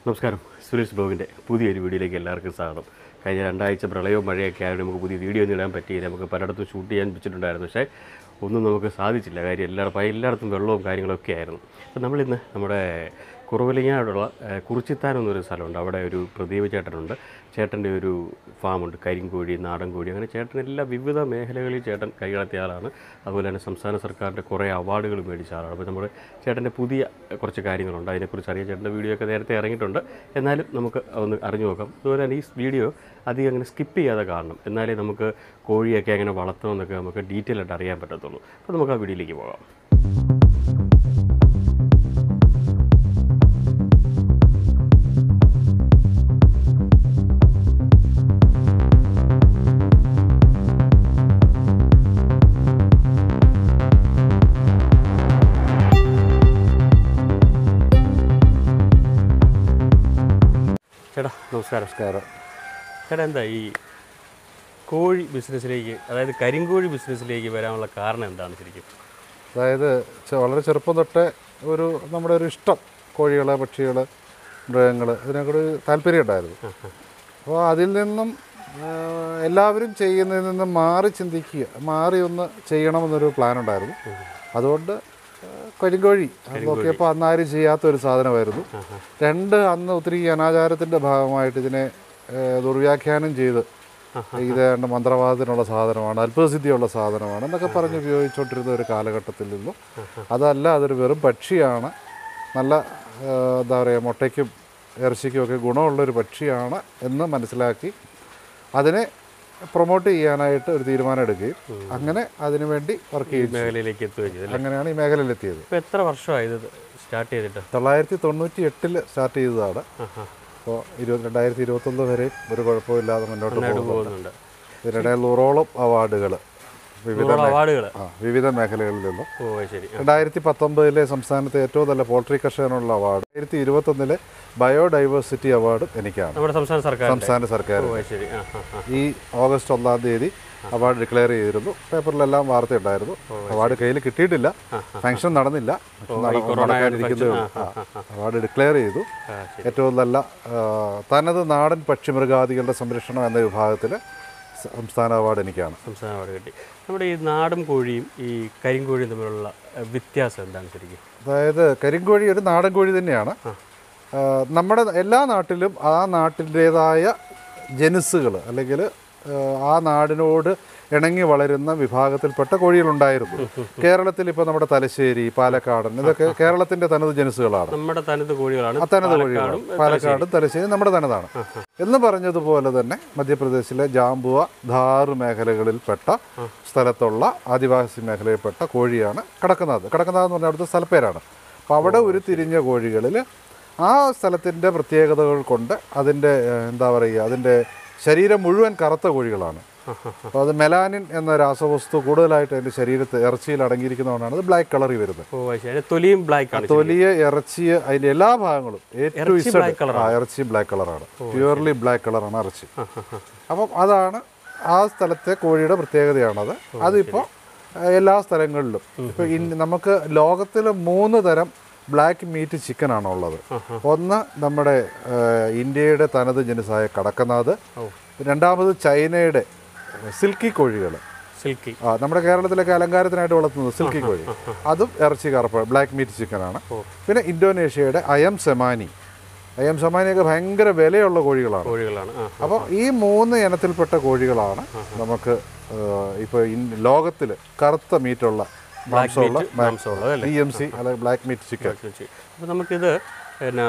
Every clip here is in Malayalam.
നമസ്കാരം സുരേഷ് ബ്ലോഗിൻ്റെ പുതിയൊരു വീഡിയോയിലേക്ക് എല്ലാവർക്കും സ്വാഗതം കഴിഞ്ഞ രണ്ടാഴ്ച പ്രളയവും മഴയൊക്കെ ആയതുകൊണ്ട് നമുക്ക് പുതിയ വീഡിയോ ഒന്നും ഇടാൻ പറ്റിയില്ല നമുക്ക് പലയിടത്തും ഷൂട്ട് ചെയ്യാൻ വെച്ചിട്ടുണ്ടായിരുന്നു പക്ഷേ ഒന്നും നമുക്ക് സാധിച്ചില്ല കാര്യം എല്ലായിടത്തും എല്ലായിടത്തും വെള്ളവും കാര്യങ്ങളൊക്കെ ആയിരുന്നു അപ്പോൾ നമ്മളിന്ന് നമ്മുടെ കുറവലിങ്ങാടുള്ള ഏഹ്, കുറിച്ചിത്താൻ എന്നൊരു സ്ഥലമുണ്ട് അവിടെ ഒരു പ്രദീപ് ചേട്ടനുണ്ട് ചേട്ടൻ്റെ ഒരു ഫാമുണ്ട് കരിങ്കോഴി നാടൻ കോഴി അങ്ങനെ ചേട്ടൻ എല്ലാ വിവിധ മേഖലകളിൽ ചേട്ടൻ കൈകടത്തിയ ആളാണ് അതുപോലെ തന്നെ സംസ്ഥാന സർക്കാരിൻ്റെ കുറേ അവാർഡുകൾ മേടിച്ച ആളാണ് അപ്പോൾ നമ്മുടെ ചേട്ടൻ്റെ പുതിയ കുറച്ച് കാര്യങ്ങളുണ്ട് അതിനെക്കുറിച്ച് അറിയാൻ ചേട്ടൻ്റെ വീഡിയോ ഒക്കെ നേരത്തെ ഇറങ്ങിയിട്ടുണ്ട് എന്നാലും നമുക്ക് ഒന്ന് അറിഞ്ഞു നോക്കാം അതുപോലെ തന്നെ ഈ വീഡിയോ അധികം അങ്ങനെ സ്കിപ്പ് ചെയ്യാതെ കാണണം എന്നാലേ നമുക്ക് കോഴിയൊക്കെ എങ്ങനെ വളർത്തണമെന്നൊക്കെ നമുക്ക് ഡീറ്റെയിൽ ആയിട്ട് അറിയാൻ പറ്റത്തുള്ളൂ അപ്പോൾ നമുക്ക് ആ വീഡിയോയിലേക്ക് പോകാം ചേട്ടാ നമസ്കാരം നമസ്കാരം ചേട്ടാ എന്താ ഈ കോഴി ബിസിനസ്സിലേക്ക് അതായത് കരിങ്കോഴി ബിസിനസ്സിലേക്ക് വരാനുള്ള കാരണം എന്താണ് ശരിക്കും അതായത് ചെ- വളരെ ചെറുപ്പം തൊട്ടേ ഒരു നമ്മുടെ ഒരു ഇഷ്ടം കോഴികൾ പക്ഷികൾ മൃഗങ്ങൾ ഇതിനൊക്കെ ഒരു താല്പര്യം ഉണ്ടായിരുന്നു അപ്പോൾ അതിൽ നിന്നും ആ, എല്ലാവരും ചെയ്യുന്നതിൽ നിന്നും മാറി ചിന്തിക്കുക മാറി ഒന്ന് ചെയ്യണമെന്നൊരു പ്ലാൻ ഉണ്ടായിരുന്നു അതുകൊണ്ട് ആ, കരിങ്കോഴി അത് നോക്കിയപ്പോൾ അന്ന് ആരും ചെയ്യാത്ത ഒരു സാധനമായിരുന്നു രണ്ട് അന്ന് ഒത്തിരി അനാചാരത്തിൻ്റെ ഭാഗമായിട്ട് ഇതിനെ ആ, ദുർവ്യാഖ്യാനം ചെയ്ത് ഇത് ഏതാണ്ട് മന്ത്രവാദത്തിനുള്ള സാധനമാണ് അത്ഭുതസിദ്ധിയുള്ള സാധനമാണ് എന്നൊക്കെ പറഞ്ഞ് ഉപയോഗിച്ചുകൊണ്ടിരുന്ന ഒരു കാലഘട്ടത്തിൽ നിന്നും അതല്ല അതൊരു വെറും പക്ഷിയാണ് നല്ല ആ, എന്താ പറയുക മുട്ടയ്ക്കും ഇറച്ചിക്കും ഒക്കെ ഗുണമുള്ളൊരു പക്ഷിയാണ് എന്ന് മനസ്സിലാക്കി അതിനെ പ്രൊമോട്ട് ചെയ്യാനായിട്ട് ഒരു തീരുമാനം എടുക്കുകയും അങ്ങനെ അതിനുവേണ്ടി വർക്ക് ചെയ്യും മേഖലയിലേക്ക് എത്തുകയും ചെയ്തല്ലേ അങ്ങനെയാണ് ഈ മേഖലയിലെത്തിയത് ഇപ്പോൾ എത്ര വർഷമായി ഇത് സ്റ്റാർട്ട് ചെയ്തിട്ട് തൊള്ളായിരത്തി തൊണ്ണൂറ്റി എട്ടിൽ സ്റ്റാർട്ട് ചെയ്തതാണ് അപ്പോൾ ഇരുപത് രണ്ടായിരത്തി ഇരുപത്തൊന്ന് വരെ ഒരു കുഴപ്പമില്ലാതെ മുന്നോട്ട് പോകുന്നു പോകുന്നുണ്ട് ഇതിനിടയിൽ നൂറോളം അവാർഡുകൾ വിവിധ നൂറ് അവാർഡുകൾ ആ, വിവിധ മേഖലകളിൽ നിന്നും ഓ അത് ശരി ആ. രണ്ടായിരത്തി പത്തൊമ്പതിലെ സംസ്ഥാനത്തെ ഏറ്റവും നല്ല പോൾട്രി കർഷകനുള്ള അവാർഡ് രണ്ടായിരത്തി ഇരുപത്തൊന്നിലെ ബയോഡൈവേഴ്സിറ്റി അവാർഡും എനിക്കാണ് നമ്മുടെ സംസ്ഥാന സർക്കാർ സംസ്ഥാന സർക്കാർ ഓ അത് ശരി ആ ആ ആ ഈ ഓഗസ്റ്റ് ഒന്നാം തീയതി അവാർഡ് ഡിക്ലെയർ ചെയ്തിരുന്നു പേപ്പറിലെല്ലാം വാർത്തയുണ്ടായിരുന്നു അവാർഡ് കയ്യിൽ കിട്ടിയിട്ടില്ല ഫംഗ്ഷൻ നടന്നില്ല നട- നടക്കാനിരിക്കുന്നതേ ഉള്ളൂ. ആ, അവാർഡ് ഡിക്ലെയർ ചെയ്തു ആ, ശരി ഏറ്റവും നല്ല ആ, തനത് നാടൻ പക്ഷിമൃഗാദികളുടെ സംരക്ഷണം എന്ന വിഭാഗത്തിൽ സംസ്ഥാന അവാർഡ് എനിക്കാണ് സംസ്ഥാന അവാർഡ് കിട്ടി നമ്മുടെ ഈ നാടൻ കോഴിയും ഈ കരിങ്കോഴിയും തമ്മിലുള്ള അഹ്, വ്യത്യാസം എന്താണ് ശരിക്കും അതായത് കരിങ്കോഴി ഒരു നാടൻ കോഴി തന്നെയാണ് ആ, നമ്മുടെ എല്ലാ നാട്ടിലും ആ നാട്ടിൻ്റേതായ ജനുസുകൾ അല്ലെങ്കിൽ ആ നാടിനോട് ഇണങ്ങി വളരുന്ന വിഭാഗത്തിൽപ്പെട്ട കോഴികളുണ്ടായിരുന്നു കേരളത്തിൽ ഇപ്പോൾ നമ്മുടെ തലശ്ശേരി പാലക്കാടൻ ഇതൊക്കെ കേരളത്തിൻ്റെ തനത് ജനുസുകളാണ് നമ്മുടെ തനത് കോഴികളാണ് ആ തനത് കോഴികളാണ് പാലക്കാടും പാലക്കാടും തലശ്ശേരി നമ്മുടെ തനതാണ് എന്ന് പറഞ്ഞതുപോലെ തന്നെ മധ്യപ്രദേശിലെ ജാമ്പുവ ധാർ മേഖലകളിൽപ്പെട്ട സ്ഥലത്തുള്ള ആദിവാസി മേഖലയിൽപ്പെട്ട കോഴിയാണ് കടക്കനാഥ് കടക്കനാഥ് എന്ന് പറഞ്ഞാൽ അവിടുത്തെ സ്ഥലപ്പേരാണ് അപ്പോൾ അവിടെ ഉരുത്തിരിഞ്ഞ കോഴികളിൽ ആ സ്ഥലത്തിൻ്റെ പ്രത്യേകതകൾ കൊണ്ട് അതിൻ്റെ ഏഹ്, എന്താ പറയുക അതിൻ്റെ ശരീരം മുഴുവൻ കറുത്ത കോഴികളാണ് അപ്പോൾ അത് മെലാനിൻ എന്ന രാസവസ്തു കൂടുതലായിട്ട് അതിൻ്റെ ശരീരത്ത് ഇറച്ചിയിൽ അടങ്ങിയിരിക്കുന്നതുകൊണ്ടാണ് അത് ബ്ലാക്ക് കളറിൽ വരുന്നത് ഓ അത് ശരി അതിന്റെ തൊലിയും ബ്ലാക്ക് ആണ് തൊലിയ ഇറച്ചിയ അതിന്റെ എല്ലാ ഭാഗങ്ങളും ഏറ്റവും ഇറച്ചി black colour ഇറച്ചി ബ്ലാക്ക് കളറാണ് പ്യുവർലി ബ്ലാക്ക് കളറാണ് ഇറച്ചി അപ്പം അതാണ് ആ സ്ഥലത്തെ കോഴിയുടെ പ്രത്യേകതയാണത് അതിപ്പോൾ എല്ലാ സ്ഥലങ്ങളിലും ഇപ്പോൾ നമുക്ക് ലോകത്തിൽ മൂന്ന് തരം ബ്ലാക്ക് മീറ്റ് ചിക്കൻ ആണ് ഉള്ളത് ഒന്ന് നമ്മുടെ ആ, ഇന്ത്യയുടെ തനത് ജനുസായ കടക്കനാഥ് രണ്ടാമത് ചൈനയുടെ സിൽക്കി കോഴികൾ സിൽക്കി ആ നമ്മുടെ കേരളത്തിലൊക്കെ അലങ്കാരത്തിനായിട്ട് വളർത്തുന്നത് സിൽക്കി കോഴി അതും ഇറച്ചി കറുപ്പ് ബ്ലാക്ക് മീറ്റ് ചിക്കനാണ് പിന്നെ ഇന്തോനേഷ്യയുടെ അയം സെമാനി അയം സെമാനിയൊക്കെ ഭയങ്കര വിലയുള്ള കോഴികളാണ് കോഴികളാണ് ആ അപ്പോൾ ഈ മൂന്ന് ഇനത്തിൽപ്പെട്ട കോഴികളാണ് നമുക്ക് ഇപ്പോൾ ലോകത്തിൽ കറുത്ത മീറ്റുള്ള മാംസമുള്ള മാംസമുള്ളത് അല്ലേ ബി എം സി അല്ലെങ്കിൽ ബ്ലാക്ക് മീറ്റ് ചിക്കൻ അപ്പോൾ നമുക്കിത് പിന്നെ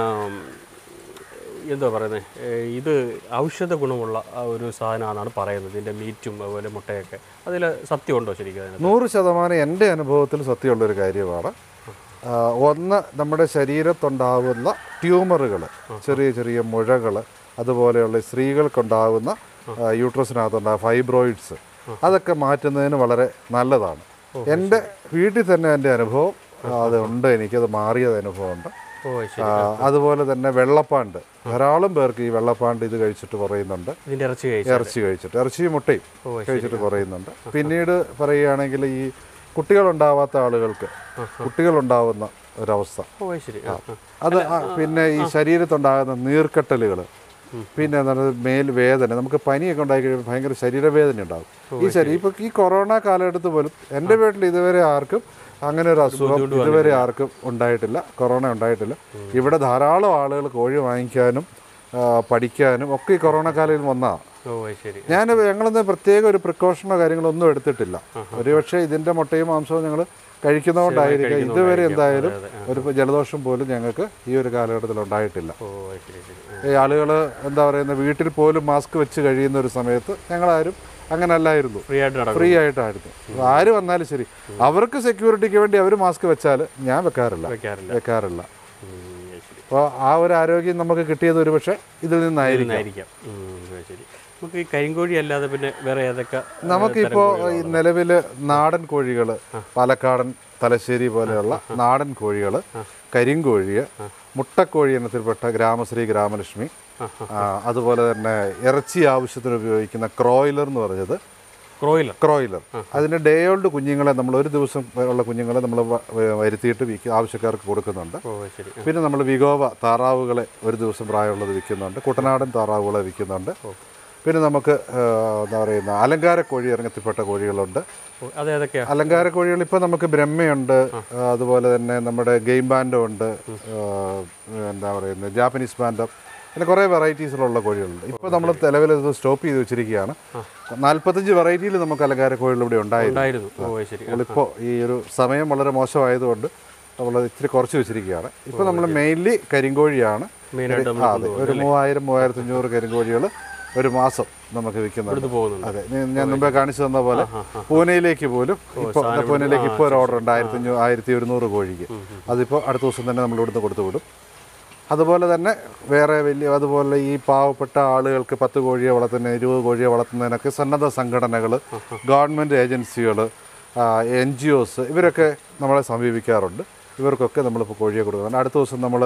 എന്താ പറയുന്നത് ഇത് ഔഷധ ഗുണമുള്ള ആ ഒരു സാധനമാണെന്നാണ് പറയുന്നത് ഇതിൻ്റെ മീറ്റും അതുപോലെ മുട്ടയൊക്കെ അതിൽ സത്യമുണ്ടോ ശരിക്കും അതിന് നൂറ് ശതമാനം എൻ്റെ അനുഭവത്തിൽ സത്യമുള്ളൊരു കാര്യമാണ് ആ, ഒന്ന് നമ്മുടെ ശരീരത്തുണ്ടാവുന്ന ട്യൂമറുകൾ ചെറിയ ചെറിയ മുഴകൾ അതുപോലെയുള്ള സ്ത്രീകൾക്കുണ്ടാകുന്ന ആ, യൂട്രസിനകത്തുണ്ടാകുന്ന ഫൈബ്രോയിഡ്സ് അതൊക്കെ മാറ്റുന്നതിന് വളരെ നല്ലതാണ് എൻ്റെ വീട്ടിൽ തന്നെ എൻ്റെ അനുഭവം ആ, അത് ഉണ്ട് എനിക്കത് മാറിയത് അനുഭവമുണ്ട് ഓ ശരി ആ, അതുപോലെ തന്നെ വെള്ളപ്പാണ്ട് ധാരാളം പേർക്ക് ഈ വെള്ളപ്പാണ്ട് ഇത് കഴിച്ചിട്ട് പറയുന്നുണ്ട് ഇതിൻ്റെ ഇറച്ചി കഴിച്ചു ഇറച്ചി കഴിച്ചിട്ട് ഇറച്ചിയും മുട്ടയും കഴിച്ചിട്ട് കുറയുന്നുണ്ട് പിന്നീട് പറയുകയാണെങ്കിൽ ഈ കുട്ടികളുണ്ടാവാത്ത ആളുകൾക്ക് കുട്ടികളുണ്ടാവുന്ന ഒരവസ്ഥ ഓ അത് ശരി ആ ആ. അത് ആ, പിന്നെ ഈ ശരീരത്തുണ്ടാകുന്ന നീർക്കെട്ടലുകൾ പിന്നെ എന്താണ് മേൽ വേദന നമുക്ക് പനിയൊക്കെ ഉണ്ടായി കഴിയുമ്പോൾ ഭയങ്കര ശരീരവേദന ഉണ്ടാകും ഈ ശരീരം ഇപ്പൊ ഈ കൊറോണ കാലഘട്ടത്ത് പോലും എൻ്റെ വീട്ടിൽ ഇതുവരെ ആർക്കും അങ്ങനെ ഒരു അസുഖം ഇതുവരെ ആർക്കും ഉണ്ടായിട്ടില്ല കൊറോണ ഉണ്ടായിട്ടില്ല ഇവിടെ ധാരാളം ആളുകൾ കോഴി വാങ്ങിക്കാനും ആ, പഠിക്കാനും ഒക്കെ ഈ കൊറോണ കാലയിൽ വന്നതാണ് ഓ അത് ശരി ഞാൻ ഞങ്ങളൊന്നും പ്രത്യേക ഒരു പ്രിക്കോഷനോ കാര്യങ്ങളോ ഒന്നും എടുത്തിട്ടില്ല ഒരുപക്ഷെ ഇതിന്റെ മുട്ടയും മാംസവും ഞങ്ങൾ കഴിക്കുന്നതുകൊണ്ടായിരിക്കും ഇതുവരെ എന്തായാലും ഒരു ജലദോഷം പോലും ഞങ്ങൾക്ക് ഈ ഒരു കാലഘട്ടത്തിൽ ഉണ്ടായിട്ടില്ല ഓ അത് ശരി ശരി ആ. ഈ ആളുകൾ എന്താ പറയുന്ന വീട്ടിൽ പോലും മാസ്ക് വെച്ച് കഴിയുന്ന ഒരു സമയത്ത് ഞങ്ങളാരും അങ്ങനെ അല്ലായിരുന്നു ഫ്രീ ആയിട്ട് നടക്കും ഫ്രീ ആയിട്ടായിരുന്നു അപ്പോൾ ആര് വന്നാലും ശരി അവർക്ക് സെക്യൂരിറ്റിക്ക് വേണ്ടി അവർ മാസ്ക് വെച്ചാൽ ഞാൻ വെക്കാറില്ല വെക്കാറില്ല വെക്കാറില്ല ഉം, അത് ശരി അപ്പോൾ ആ ഒരു ആരോഗ്യം നമുക്ക് കിട്ടിയത് ഒരുപക്ഷെ ഇതിൽ നിന്നായിരിക്കും ആയിരിക്കാം ഉം, അത് ശരി നമുക്ക് ഈ കരിങ്കോഴി അല്ലാതെ പിന്നെ വേറെ ഏതൊക്കെ നമുക്കിപ്പോ ഈ നിലവിൽ നാടൻ കോഴികൾ പാലക്കാടൻ തലശ്ശേരി പോലെയുള്ള നാടൻ കോഴികൾ കരിങ്കോഴി മുട്ടക്കോഴി ഇനത്തിൽപ്പെട്ട ഗ്രാമശ്രീ ഗ്രാമലക്ഷ്മി ആ, അതുപോലെ തന്നെ ഇറച്ചി ആവശ്യത്തിന് ഉപയോഗിക്കുന്ന ക്രോയിലർ എന്ന് പറഞ്ഞത് ക്രോയിലർ ക്രോയിലർ അതിൻ്റെ ഡേ ഓൾഡ് കുഞ്ഞുങ്ങളെ നമ്മൾ ഒരു ദിവസം ഉള്ള കുഞ്ഞുങ്ങളെ നമ്മൾ വരുത്തിയിട്ട് വിൽക്കുക ആവശ്യക്കാർക്ക് കൊടുക്കുന്നുണ്ട് ഓ അത് ശരി പിന്നെ നമ്മൾ വിഗോവ താറാവുകളെ ഒരു ദിവസം പ്രായമുള്ളത് വിൽക്കുന്നുണ്ട് കുട്ടനാടൻ താറാവുകളെ വിൽക്കുന്നുണ്ട് പിന്നെ നമുക്ക് ആ, എന്താ പറയുന്ന അലങ്കാര കോഴി ഇറങ്ങത്തിൽപ്പെട്ട കോഴികളുണ്ട് ഓ, അത് ഏതൊക്കെയാ അലങ്കാര കോഴികൾ ഇപ്പോൾ നമുക്ക് ബ്രഹ്മയുണ്ട് ആ, അതുപോലെ തന്നെ നമ്മുടെ ഗെയിം ബാൻഡോ ഉണ്ട് ആ, എന്താ പറയുന്നത് ജാപ്പനീസ് ബാൻഡോ പിന്നെ കുറേ വെറൈറ്റീസിലുള്ള കോഴികളുണ്ട് ഇപ്പോൾ നമ്മൾ നിലവിൽ ഇത് സ്റ്റോപ്പ് ചെയ്ത് വെച്ചിരിക്കുകയാണ് നാൽപ്പത്തഞ്ച് വെറൈറ്റിയിൽ നമുക്ക് അലങ്കാര കോഴികൾ ഇവിടെ ഉണ്ടായിരുന്നു ഉണ്ടായിരുന്നു ഓ അത് ശരി നമ്മളിപ്പോൾ ഈ ഒരു സമയം വളരെ മോശമായതുകൊണ്ട് നമ്മൾ ഇച്ചിരി കുറച്ച് വെച്ചിരിക്കുകയാണ് ഇപ്പോൾ നമ്മൾ മെയിൻലി കരിങ്കോഴിയാണ് മെയിനായിട്ട് ആ, അതെ ഒരു മൂവായിരം മൂവായിരത്തി അഞ്ഞൂറ് കരിങ്കോഴികൾ ഒരു മാസം നമുക്ക് വിൽക്കുന്നുണ്ട് ഇത് പോകുന്നുണ്ട് അതെ ഞാൻ- ഞാൻ മുമ്പേ കാണിച്ചു തന്ന പോലെ പൂനെയിലേക്ക് പോലും ഇപ്പോൾ പൂനെയിലേക്ക് ഇപ്പോൾ ഒരു ഓർഡർ ഉണ്ട് ആയിരത്തി അഞ്ഞൂറ് ആയിരത്തി ഒരുന്നൂറ് കോഴിക്ക് അതിപ്പോൾ അടുത്ത ദിവസം തന്നെ നമ്മൾ ഇവിടുന്ന് കൊടുത്തു വിടും അതുപോലെ തന്നെ വേറെ വലിയ അതുപോലെ ഈ പാവപ്പെട്ട ആളുകൾക്ക് പത്ത് കോഴിയെ വളർത്തുന്ന ഇരുപത് കോഴിയെ വളർത്തുന്നതിനൊക്കെ സന്നദ്ധ സംഘടനകൾ ഗവൺമെൻറ് ഏജൻസികൾ എൻ ജി ഒസ് ഇവരൊക്കെ നമ്മളെ സമീപിക്കാറുണ്ട് ഇവർക്കൊക്കെ നമ്മളിപ്പോൾ കോഴിയെ കൊടുക്കുന്നുണ്ട് അടുത്ത ദിവസം നമ്മൾ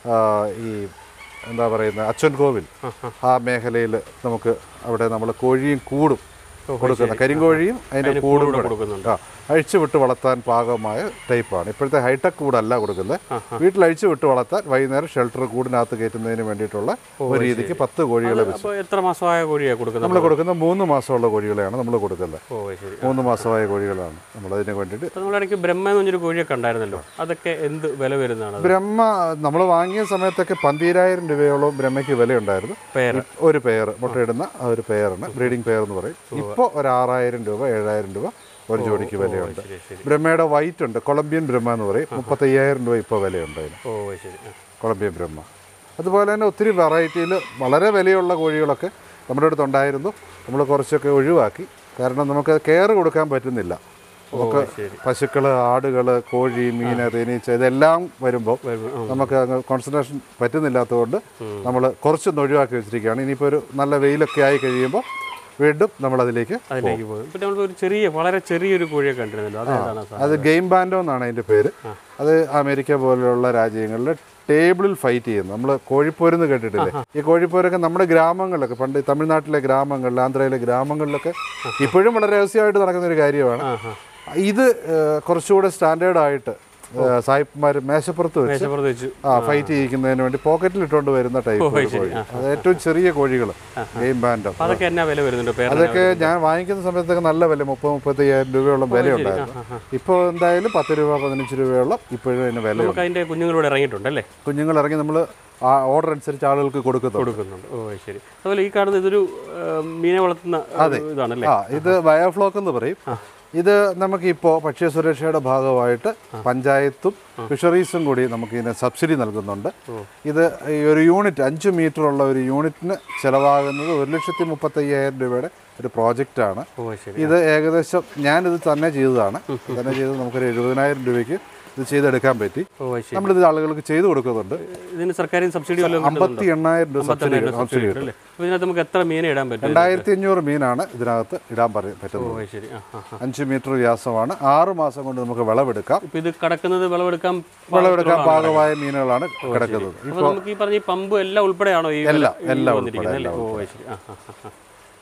ഈ എന്താ പറയുന്നത് അച്ഛൻ കോവിൽ ആ മേഖലയിൽ നമുക്ക് അവിടെ നമ്മൾ കോഴിയും കൂടും കൊടുക്കുന്ന കരിങ്കോഴിയും അതിൻ്റെ കൂടും കൂടെ കൊടുക്കുന്നുണ്ട് ആ അഴിച്ചു വിട്ട് വളർത്താൻ പാകമായ ടൈപ്പാണ് ഇപ്പോഴത്തെ ഹൈടെക് കൂടല്ല കൊടുക്കുന്നത് വീട്ടിൽ അഴിച്ചു വിട്ട് വളർത്താൻ വൈകുന്നേരം ഷെൽട്ടർ കൂടിനകത്ത് കയറ്റുന്നതിന് വേണ്ടിയിട്ടുള്ള ഒരു രീതിക്ക് പത്ത് കോഴികളെ വെച്ച് അപ്പോൾ എത്ര മാസമായ കോഴിയാണ് കൊടുക്കുന്നത് നമ്മൾ കൊടുക്കുന്ന മൂന്ന് മാസമുള്ള കോഴികളെയാണ് നമ്മൾ കൊടുക്കുന്നത് ഓ അത് ശരി മൂന്ന് മാസമായ കോഴികളാണ് നമ്മൾ അതിന് വേണ്ടിയിട്ട് അപ്പോൾ നമ്മളിടയ്ക്ക് ബ്രഹ്മ എന്ന് പറഞ്ഞൊരു കോഴിയൊക്കെ ഉണ്ടായിരുന്നല്ലോ അതൊക്കെ എന്ത് വില വരുന്നതാണ് അത് ബ്രഹ്മ നമ്മൾ വാങ്ങിയ സമയത്തൊക്കെ പന്തീരായിരം രൂപയോളം ബ്രഹ്മയ്ക്ക് വിലയുണ്ടായിരുന്നു പേര് ഒരു പെയർ മുട്ടയിടുന്ന ആ ഒരു പെയറിന് ബ്രീഡിംഗ് പെയർ എന്ന് പറയും ഇപ്പോൾ ഒരു ആറായിരം രൂപ ഏഴായിരം രൂപ ഒരു ജോഡിക്ക് വിലയുണ്ട് ശരി ശരി ബ്രഹ്മയുടെ വൈറ്റ് ഉണ്ട് കൊളംബിയൻ ബ്രഹ്മ എന്ന് പറയും മുപ്പത്തയ്യായിരം രൂപ ഇപ്പോൾ വിലയുണ്ട് അതിന് ഓ അത് ശരി ആ. കൊളംബിയൻ ബ്രഹ്മ അതുപോലെ തന്നെ ഒത്തിരി വെറൈറ്റിയിൽ വളരെ വിലയുള്ള കോഴികളൊക്കെ നമ്മുടെ അടുത്തുണ്ടായിരുന്നു നമ്മൾ കുറച്ചൊക്കെ ഒഴിവാക്കി കാരണം നമുക്ക് കെയർ കൊടുക്കാൻ പറ്റുന്നില്ല നമുക്ക് പശുക്കൾ ആടുകൾ കോഴി മീൻ തേനീച്ച ഇതെല്ലാം വരുമ്പോൾ നമുക്ക് അങ്ങ് കോൺസെൻട്രേഷൻ പറ്റുന്നില്ലാത്തതുകൊണ്ട് നമ്മൾ കുറച്ചൊന്ന് ഒഴിവാക്കി വെച്ചിരിക്കുകയാണ് ഇനിയിപ്പോൾ ഒരു നല്ല വെയിലൊക്കെ ആയി കഴിയുമ്പോൾ വീണ്ടും നമ്മൾ അതിലേക്ക് അതിലേക്ക് പോകും ഇപ്പം നമ്മൾ ഒരു ചെറിയ വളരെ ചെറിയൊരു കോഴിയെ കണ്ടിരുന്നല്ലോ അതേതാണ് സാർ അത് ഗെയിം ബാൻഡോ എന്നാണ് അതിൻ്റെ പേര് അത് അമേരിക്ക പോലെയുള്ള രാജ്യങ്ങളിൽ ടേബിളിൽ ഫൈറ്റ് ചെയ്യുന്നു നമ്മൾ കോഴിപ്പോരെന്ന് കേട്ടിട്ടില്ലേ ഈ കോഴിപ്പോരൊക്കെ നമ്മുടെ ഗ്രാമങ്ങളിലൊക്കെ പണ്ട് തമിഴ്നാട്ടിലെ ഗ്രാമങ്ങളിൽ ആന്ധ്രയിലെ ഗ്രാമങ്ങളിലൊക്കെ ഇപ്പോഴും വളരെ രഹസ്യമായിട്ട് നടക്കുന്ന ഒരു കാര്യമാണ് ഇത് ഏഹ്, കുറച്ചുകൂടെ സ്റ്റാൻഡേർഡ് ആയിട്ട് ഏഹ്, സായിപ്പന്മാർ മേശപ്പുറത്ത് വെച്ച് മേശപ്പുറത്ത് വെച്ചു ആ ഫൈറ്റ് ചെയ്യിക്കുന്നതിന് വേണ്ടി പോക്കറ്റിൽ ഇട്ടുകൊണ്ട് വരുന്ന ടൈപ്പ് കോഴി അത് ഏറ്റവും ചെറിയ കോഴികൾ ഗെയിം ബാൻഡോ അപ്പോൾ അതൊക്കെ എന്നാ വില വരുന്നുണ്ട് പേര് അതൊക്കെ ഞാൻ വാങ്ങിക്കുന്ന സമയത്തൊക്കെ നല്ല വില മുപ്പത് മുപ്പത്തി അയ്യായിരം രൂപയോളം വില ഉണ്ടായിരുന്നു ഇപ്പോൾ എന്തായാലും പത്ത് രൂപ പതിനഞ്ച് രൂപയോളം ഇപ്പോഴും അതിന് വില നമുക്ക് അതിൻ്റെ കുഞ്ഞുങ്ങളിവിടെ ഇറങ്ങിയിട്ടുണ്ടല്ലേ കുഞ്ഞുങ്ങൾ ഇറങ്ങി നമ്മൾ ഓർഡർ അനുസരിച്ച് ആളുകൾക്ക് കൊടുക്കുന്നു കൊടുക്കുന്നുണ്ട് ഓ അത് ശരി അതുപോലെ ഈ കാണുന്ന ഇതൊരു ആ, മീനെ വളർത്തുന്ന ഒരു ഇതാണല്ലേ ആ ഇത് ബയോഫ്ലോക്ക് എന്ന് പറയും ഇത് നമുക്കിപ്പോൾ ഭക്ഷ്യ സുരക്ഷയുടെ ഭാഗമായിട്ട് പഞ്ചായത്തും ഫിഷറീസും കൂടി നമുക്ക് ഇതിന് സബ്സിഡി നൽകുന്നുണ്ട് ഇത് ഈ ഒരു യൂണിറ്റ് അഞ്ച് മീറ്റർ ഉള്ള ഒരു യൂണിറ്റിന് ചിലവാകുന്നത് ഒരു ലക്ഷത്തി മുപ്പത്തയ്യായിരം രൂപയുടെ ഒരു പ്രോജക്റ്റാണ് ഓ അത് ശരി ഇത് ഏകദേശം ഞാനിത് തന്നെ ചെയ്തതാണ് തന്നെ ചെയ്ത് നമുക്കൊരു എഴുപതിനായിരം രൂപയ്ക്ക് ഇത് ചെയ്തെടുക്കാൻ പറ്റി ഓ അത് ശരി നമ്മളിത് ആളുകൾക്ക് ചെയ്തു കൊടുക്കുന്നുണ്ട് ഇതിന് സർക്കാരിന് സബ്സിഡി വല്ലതും അമ്പത്തി എണ്ണായിരം രൂപ സബ്സിഡി സബ്സിഡി കിട്ടും അല്ലേ അപ്പോൾ ഇതിനകത്ത് നമുക്ക് എത്ര മീനെ ഇടാൻ പറ്റും രണ്ടായിരത്തി അഞ്ഞൂറ് മീനാണ് ഇതിനകത്ത് ഇടാൻ പറ ഓ പറ്റുന്നത് അത് ശരി ആ ആ ആ. അഞ്ച് മീറ്റർ വ്യാസമാണ് ആറ് മാസം കൊണ്ട് നമുക്ക് വിളവെടുക്കാം ഇപ്പോൾ ഇത് കിടക്കുന്നത് വിളവെടുക്കാൻ വിളവെടുക്കാൻ പാകമായ മീനുകളാണ് കിടക്കുന്നത് അപ്പോൾ നമുക്ക് ഈ പറഞ്ഞ ഈ പമ്പ് എല്ലാം ഉൾപ്പെടെയാണോ ഈ എല്ലാം, ഈ എല്ലാം വന്നിരിക്കുന്നത് അല്ലേ ഓ അത് ശരി ആ ആ ആ, ആ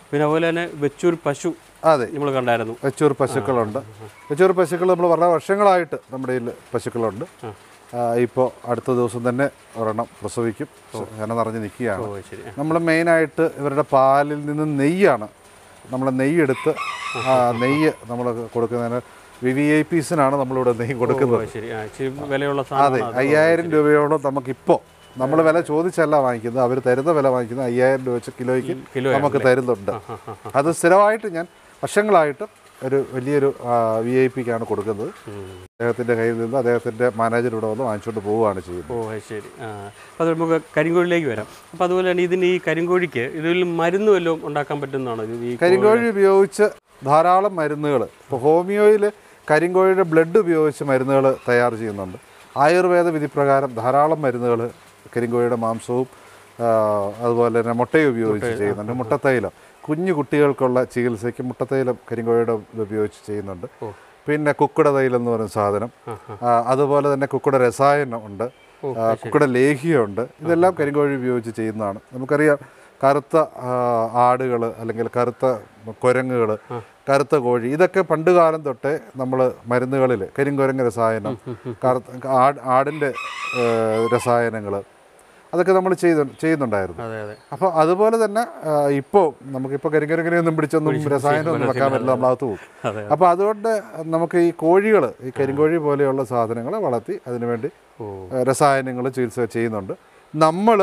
പിന്നെ അതുപോലെ തന്നെ വെച്ചൂർ പശു അതെ നമ്മൾ കണ്ടായിരുന്നു വെച്ചൂർ പശുക്കളുണ്ട് വെച്ചൂർ പശുക്കൾ നമ്മൾ വളരെ വർഷങ്ങളായിട്ട് നമ്മുടെ കയ്യിൽ പശുക്കളുണ്ട് ഇപ്പോൾ അടുത്ത ദിവസം തന്നെ ഒരെണ്ണം പ്രസവിക്കും ഞാൻ നിറഞ്ഞ് നിൽക്കുകയാണ് ഓ ശരി ആ. നമ്മൾ മെയിനായിട്ട് ഇവരുടെ പാലിൽ നിന്ന് നെയ്യാണ് നമ്മൾ നെയ്യെടുത്ത് ആ നെയ്യ് നമ്മൾ കൊടുക്കുന്നതിന് വി വി ഐ പീസിനാണ് നമ്മളിവിടെ നെയ്യ് കൊടുക്കുന്നത് ഓ ശരി ആ ഇച്ചിരി വിലയുള്ള അതെ സാധനം അയ്യായിരം രൂപയോളം നമുക്കിപ്പോൾ നമ്മൾ വില ചോദിച്ചല്ല വാങ്ങിക്കുന്നത് അവർ തരുന്ന വില വാങ്ങിക്കുന്നത് അയ്യായിരം രൂപ വെച്ച് കിലോയ്ക്ക് കിലോ നമുക്ക് തരുന്നുണ്ട് അത് സ്ഥിരമായിട്ട് ഞാൻ വർഷങ്ങളായിട്ട് ഒരു വലിയൊരു വി ഐ പിക്കാണ് കൊടുക്കുന്നത് അദ്ദേഹത്തിൻ്റെ കയ്യിൽ നിന്ന് അദ്ദേഹത്തിൻ്റെ മാനേജർ ഇവിടെ വന്ന് വാങ്ങിച്ചുകൊണ്ട് പോവുകയാണ് ചെയ്യുന്നത് ഓ അത് ശരി ആ അപ്പോൾ അത് നമുക്ക് കരിങ്കോഴിലേക്ക് വരാം അപ്പോൾ അതുപോലെ തന്നെ ഇതിന് ഈ കരിങ്കോഴിക്ക് ഇതിൽ മരുന്ന് വല്ലതും ഉണ്ടാക്കാൻ പറ്റുന്നതാണോ ഇത് ഈ കരിങ്കോഴി ഉപയോഗിച്ച് ധാരാളം മരുന്നുകൾ ഇപ്പോൾ ഹോമിയോയിൽ കരിങ്കോഴിയുടെ ബ്ലഡ് ഉപയോഗിച്ച് മരുന്നുകൾ തയ്യാർ ചെയ്യുന്നുണ്ട് ആയുർവേദ വിധിപ്രകാരം ധാരാളം മരുന്നുകൾ കരിങ്കോഴിയുടെ മാംസവും ആ, അതുപോലെ തന്നെ മുട്ടയും ഉപയോഗിച്ച് ചെയ്യുന്നുണ്ട് മുട്ടത്തൈലം കുഞ്ഞു കുട്ടികൾക്കുള്ള ചികിത്സയ്ക്ക് മുട്ടത്തൈലം കരിങ്കോഴിയുടെ ഇത് ഉപയോഗിച്ച് ചെയ്യുന്നുണ്ട് പിന്നെ കുക്കുട തൈലം എന്ന് പറയുന്ന സാധനം ആ, അതുപോലെ തന്നെ കുക്കുട രസായനം ഉണ്ട് ആ, കുക്കുട ലേഹ്യമുണ്ട് ഇതെല്ലാം കരിങ്കോഴി ഉപയോഗിച്ച് ചെയ്യുന്നതാണ് നമുക്കറിയാം കറുത്ത ആടുകൾ അല്ലെങ്കിൽ കറുത്ത കുരങ്ങുകൾ കറുത്ത കോഴി ഇതൊക്കെ പണ്ട് കാലം തൊട്ടേ നമ്മൾ മരുന്നുകളിൽ കരിങ്കുരങ്ങ് രസായനം കറുത്ത ആട് ആടിൻ്റെ രസായനങ്ങൾ അതൊക്കെ നമ്മൾ ചെയ്ത് ചെയ്യുന്നുണ്ടായിരുന്നു അതെ അതെ അപ്പോൾ അതുപോലെ തന്നെ ഇപ്പോൾ നമുക്കിപ്പോൾ കരിങ്കുരങ്ങിനെ ഒന്നും പിടിച്ചൊന്നും രസായനം ഒന്നും വെക്കാൻ പറ്റില്ല നമ്മളകത്ത് പോകും അതെ അപ്പോൾ അതുകൊണ്ട് നമുക്ക് ഈ കോഴികൾ ഈ കരിങ്കോഴി പോലെയുള്ള സാധനങ്ങളെ വളർത്തി അതിനുവേണ്ടി ഓ രസായനങ്ങൾ ചികിത്സ ചെയ്യുന്നുണ്ട് നമ്മൾ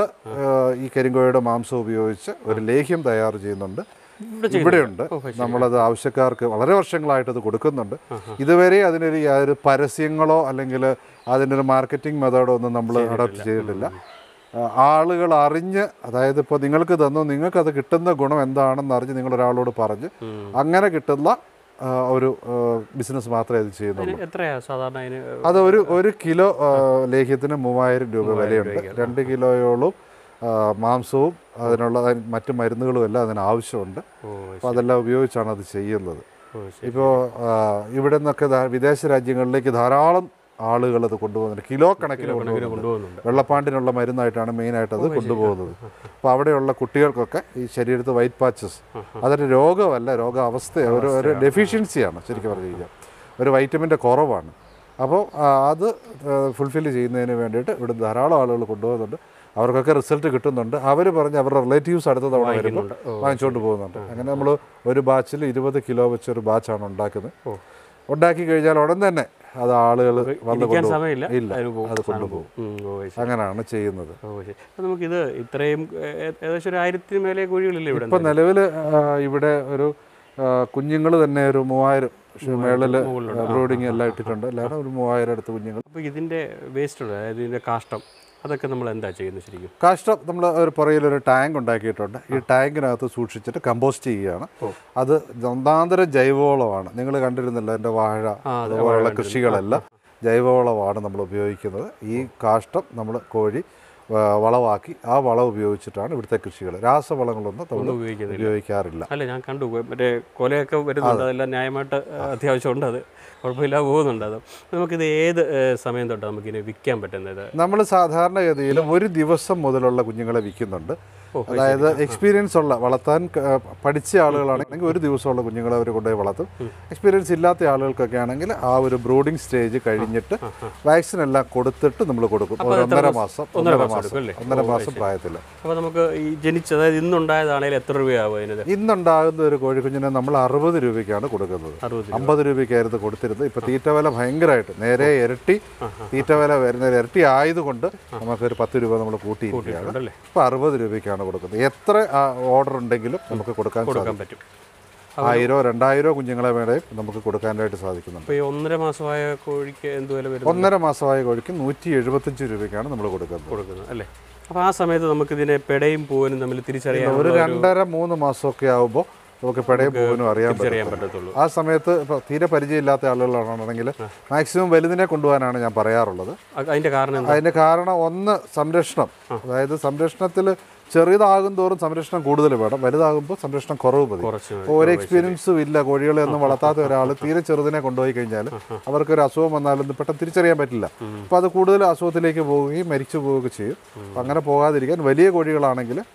ഈ കരിങ്കോഴിയുടെ മാംസം ഉപയോഗിച്ച് ഒരു ലേഹ്യം തയ്യാർ ചെയ്യുന്നുണ്ട് ഇവിടെ ഇവിടെയുണ്ട് ഓ, ശരി. നമ്മളത് ആവശ്യക്കാർക്ക് വളരെ വർഷങ്ങളായിട്ട് അത് കൊടുക്കുന്നുണ്ട് ഇതുവരെ അതിനൊരു യാതൊരു പരസ്യങ്ങളോ അല്ലെങ്കിൽ അതിനൊരു മാർക്കറ്റിംഗ് മെത്തേഡോ ഒന്നും നമ്മൾ അഡോപ്റ്റ് ചെയ്തിട്ടില്ല ആ, ആളുകൾ അറിഞ്ഞ് അതായത് ഇപ്പോൾ നിങ്ങൾക്ക് തന്നു നിങ്ങൾക്ക് അത് കിട്ടുന്ന ഗുണം എന്താണെന്ന് അറിഞ്ഞ് നിങ്ങൾ ഒരാളോട് പറഞ്ഞ് അങ്ങനെ കിട്ടുന്ന ആ, ഒരു ബിസിനസ് മാത്രമേ അത് ചെയ്യുന്നുള്ളൂ അതിന് എത്രയാ സാധാരണ അതിന് അത് ഒരു ഒരു കിലോ ആ, ലേഹ്യത്തിന് മൂവായിരം രൂപ വിലയുണ്ട് രണ്ട് കിലോയോളം ആ, മാംസവും അതിനുള്ള അതിന് മറ്റ് മരുന്നുകളും എല്ലാം അതിന് ആവശ്യമുണ്ട് ഓ അപ്പോൾ അതെല്ലാം ഉപയോഗിച്ചാണ് അത് ചെയ്യുന്നത് ഓ ശരി ഇപ്പോൾ ഇവിടെ നിന്നൊക്കെ ധാ- വിദേശ രാജ്യങ്ങളിലേക്ക് ധാരാളം ആളുകൾ അത് കൊണ്ടുപോകുന്നുണ്ട് കിലോ കണക്കിന് ഇങ്ങനെ കൊണ്ടുപോകുന്നുണ്ട് കൊണ്ടുപോകുന്നുണ്ട് വെള്ളപ്പാണ്ടിനുള്ള മരുന്നായിട്ടാണ് മെയിനായിട്ട് അത് കൊണ്ടുപോകുന്നത് അപ്പോൾ അവിടെയുള്ള കുട്ടികൾക്കൊക്കെ ഈ ശരീരത്ത് വൈറ്റ് പാച്ചസ് അതൊരു രോഗമല്ല രോഗാവസ്ഥ ഒരു ഒരു ഡെഫിഷ്യൻസിയാണ് ശരിക്കും പറഞ്ഞു കഴിഞ്ഞാൽ ഒരു വൈറ്റമിൻ്റെ കുറവാണ് അപ്പോൾ ആ, അത് ഫുൾഫിൽ ചെയ്യുന്നതിന് വേണ്ടിയിട്ട് ഇവിടെ ധാരാളം ആളുകൾ കൊണ്ടുപോകുന്നുണ്ട് അവർക്കൊക്കെ റിസൾട്ട് കിട്ടുന്നുണ്ട് അവർ പറഞ്ഞ് അവരുടെ റിലേറ്റീവ്സ് അടുത്ത തവണ വരുമ്പോൾ വാങ്ങിച്ചുകൊണ്ട് പോകുന്നുണ്ട് അങ്ങനെ നമ്മൾ ഒരു ബാച്ചിൽ ഇരുപത് കിലോ വെച്ച് ഒരു ബാച്ചാണ് ഉണ്ടാക്കുന്നത് ഓ. ഉണ്ടാക്കി കഴിഞ്ഞാൽ ഉടൻ തന്നെ അത് ആളുകൾ വന്ന് ഇരിക്കാൻ കൊണ്ടുപോകും സമയമില്ല ഇല്ല അതിന് പോകും അത് സാധനം കൊണ്ടുപോകും പോകും. ഉം, ഓ ശരി അങ്ങനെയാണ് ചെയ്യുന്നത് ഓ ശരി അപ്പോൾ നമുക്കിത് ഇത്രയും ഏ- ഏകദേശം ഒരു ആയിരത്തിന് മേലെ കോഴികളില്ലേ ഇവിടെ ഇപ്പം നിലവിൽ ഇവിടെ ഒരു കുഞ്ഞുങ്ങൾ തന്നെ ഒരു മൂവായിരം മേളിൽ ബ്രൂഡിങ് എല്ലാം ഇട്ടിട്ടുണ്ട് എല്ലാവരും ഒരു മൂവായിരം അടുത്ത് കുഞ്ഞുങ്ങൾ അപ്പോൾ ഇതിൻ്റെ വേസ്റ്റ് അതായത് ഇതിൻ്റെ കാഷ്ടം അതൊക്കെ നമ്മൾ എന്താ ചെയ്യുന്നത് ശരിക്കും കാഷ്ടം നമ്മൾ ഒരു പുറയിൽ ഒരു ടാങ്ക് ഉണ്ടാക്കിയിട്ടുണ്ട് ഈ ടാങ്കിനകത്ത് സൂക്ഷിച്ചിട്ട് കമ്പോസ്റ്റ് ചെയ്യുകയാണ് അത് ഒന്നാന്തരം ജൈവവളമാണ് നിങ്ങൾ കണ്ടിരുന്നല്ലോ എൻ്റെ വാഴ അതുപോലുള്ള കൃഷികളെല്ലാം ജൈവവളമാണ് നമ്മൾ ഉപയോഗിക്കുന്നത് ഈ കാഷ്ടം നമ്മൾ കോഴി ആ, വളമാക്കി ആ വളം ഉപയോഗിച്ചിട്ടാണ് ഇവിടുത്തെ കൃഷികൾ രാസവളങ്ങളൊന്നും നമ്മൾ ഒന്നും ഉപയോഗിക്കുന്നില്ല ഉപയോഗിക്കാറില്ല അല്ല ഞാൻ കണ്ടു മറ്റേ കൊലയൊക്കെ വരുന്നുണ്ട് അതെല്ലാം ന്യായമായിട്ട് അത്യാവശ്യമുണ്ട് അത് കുഴപ്പമില്ല പോകുന്നുണ്ട് അത് നമുക്കിത് ഏത് ഏ, സമയം തൊട്ടാണ് നമുക്കിതിനെ വിൽക്കാൻ പറ്റുന്നത് നമ്മൾ സാധാരണഗതിയിൽ ഒരു ദിവസം മുതലുള്ള കുഞ്ഞുങ്ങളെ വിൽക്കുന്നുണ്ട് അതായത് എക്സ്പീരിയൻസ് ഉള്ള വളർത്താൻ ക- പഠിച്ച ആളുകളാണെങ്കിൽ ഒരു ദിവസമുള്ള കുഞ്ഞുങ്ങളെ അവർ കൊണ്ടുപോയി വളർത്തും എക്സ്പീരിയൻസ് ഇല്ലാത്ത ആളുകൾക്കൊക്കെ ആണെങ്കിൽ ആ ഒരു ബ്രൂഡിംഗ് സ്റ്റേജ് കഴിഞ്ഞിട്ട് വാക്സിൻ എല്ലാം കൊടുത്തിട്ട് നമ്മൾ കൊടുക്കും ഒരു ഒന്നര മാസം ഒന്നര മാസം എടുക്കും അല്ലേ? ഒന്നര മാസം പ്രായത്തിൽ അപ്പോൾ നമുക്ക് ഈ ജനിച്ച അതായത് ഇന്നുണ്ടായതാണെങ്കിൽ എത്ര രൂപയാവും അതിനത് ഇന്നുണ്ടാകുന്ന ഒരു കോഴിക്കുഞ്ഞിനെ നമ്മൾ അറുപത് രൂപയ്ക്കാണ് കൊടുക്കുന്നത് അറുപത് അമ്പത് രൂപയ്ക്കായിരുന്നു കൊടുത്തിരുന്നത് ഇപ്പൊ തീറ്റ വില ഭയങ്കരമായിട്ട് നേരെ ഇരട്ടി തീറ്റ വില വരുന്ന ഇരട്ടി ആയതുകൊണ്ട് നമുക്കൊരു പത്ത് രൂപ നമ്മൾ കൂട്ടിയിരിക്കുകയാണ് ഉണ്ടല്ലേ ഇപ്പൊ അറുപത് രൂപയ്ക്കാണ് കൊടുക്കുന്നത് എത്ര ഓർഡർ ഉണ്ടെങ്കിലും നമുക്ക് കൊടുക്കാൻ കൊടുക്കാൻ സാധിക്കും പറ്റും ആയിരോ രണ്ടായിരോ കുഞ്ഞുങ്ങളെ വേണേൽ നമുക്ക് കൊടുക്കാനായിട്ട് സാധിക്കുന്നുണ്ട് അപ്പോൾ ഈ ഒന്നര മാസമായ കോഴിക്ക് എന്ത് വില വരും ഒന്നര മാസമായ കോഴിക്ക് നൂറ്റി എഴുപത്തഞ്ച് രൂപയ്ക്കാണ് നമ്മൾ കൊടുക്കുന്നത് കൊടുക്കുന്നത് അല്ലേ അപ്പോൾ ആ സമയത്ത് നമുക്കിതിനെ പെടയും പൂവനും തമ്മിൽ തിരിച്ചറിയാൻ ഒരു രണ്ടര മൂന്ന് മാസമൊക്കെ ആകുമ്പോൾ നമുക്ക് പെടയും പോകാനും അറിയാൻ പറ്റും തിരിച്ചറിയാൻ പറ്റത്തുള്ളൂ ആ സമയത്ത് ഇപ്പോൾ തീരെ പരിചയമില്ലാത്ത ആളുകളാണെങ്കിൽ മാക്സിമം വലുതിനെ കൊണ്ടുപോകാനാണ് ഞാൻ പറയാറുള്ളത് അ- അതിന്റെ കാരണം എന്താ അതിന്റെ കാരണം ഒന്ന് സംരക്ഷണം അതായത് സംരക്ഷണത്തിൽ ചെറുതാകും തോറും സംരക്ഷണം കൂടുതൽ വേണം വലുതാകുമ്പോൾ സംരക്ഷണം കുറവ് മതി കുറച്ച് അപ്പോൾ ഒരു എക്സ്പീരിയൻസും ഇല്ല കോഴികളെ ഒന്നും വളർത്താത്ത ഒരാൾ തീരെ ചെറുതിനെ കൊണ്ടുപോയി കഴിഞ്ഞാൽ അവർക്കൊരു അസുഖം വന്നാലൊന്നും പെട്ടെന്ന് തിരിച്ചറിയാൻ പറ്റില്ല അപ്പോൾ അത് കൂടുതൽ അസുഖത്തിലേക്ക് പോവുകയും മരിച്ചു പോവുകയും ചെയ്യും അപ്പോൾ അങ്ങനെ പോകാതിരിക്കാൻ വലിയ കോഴികളാണെങ്കിൽ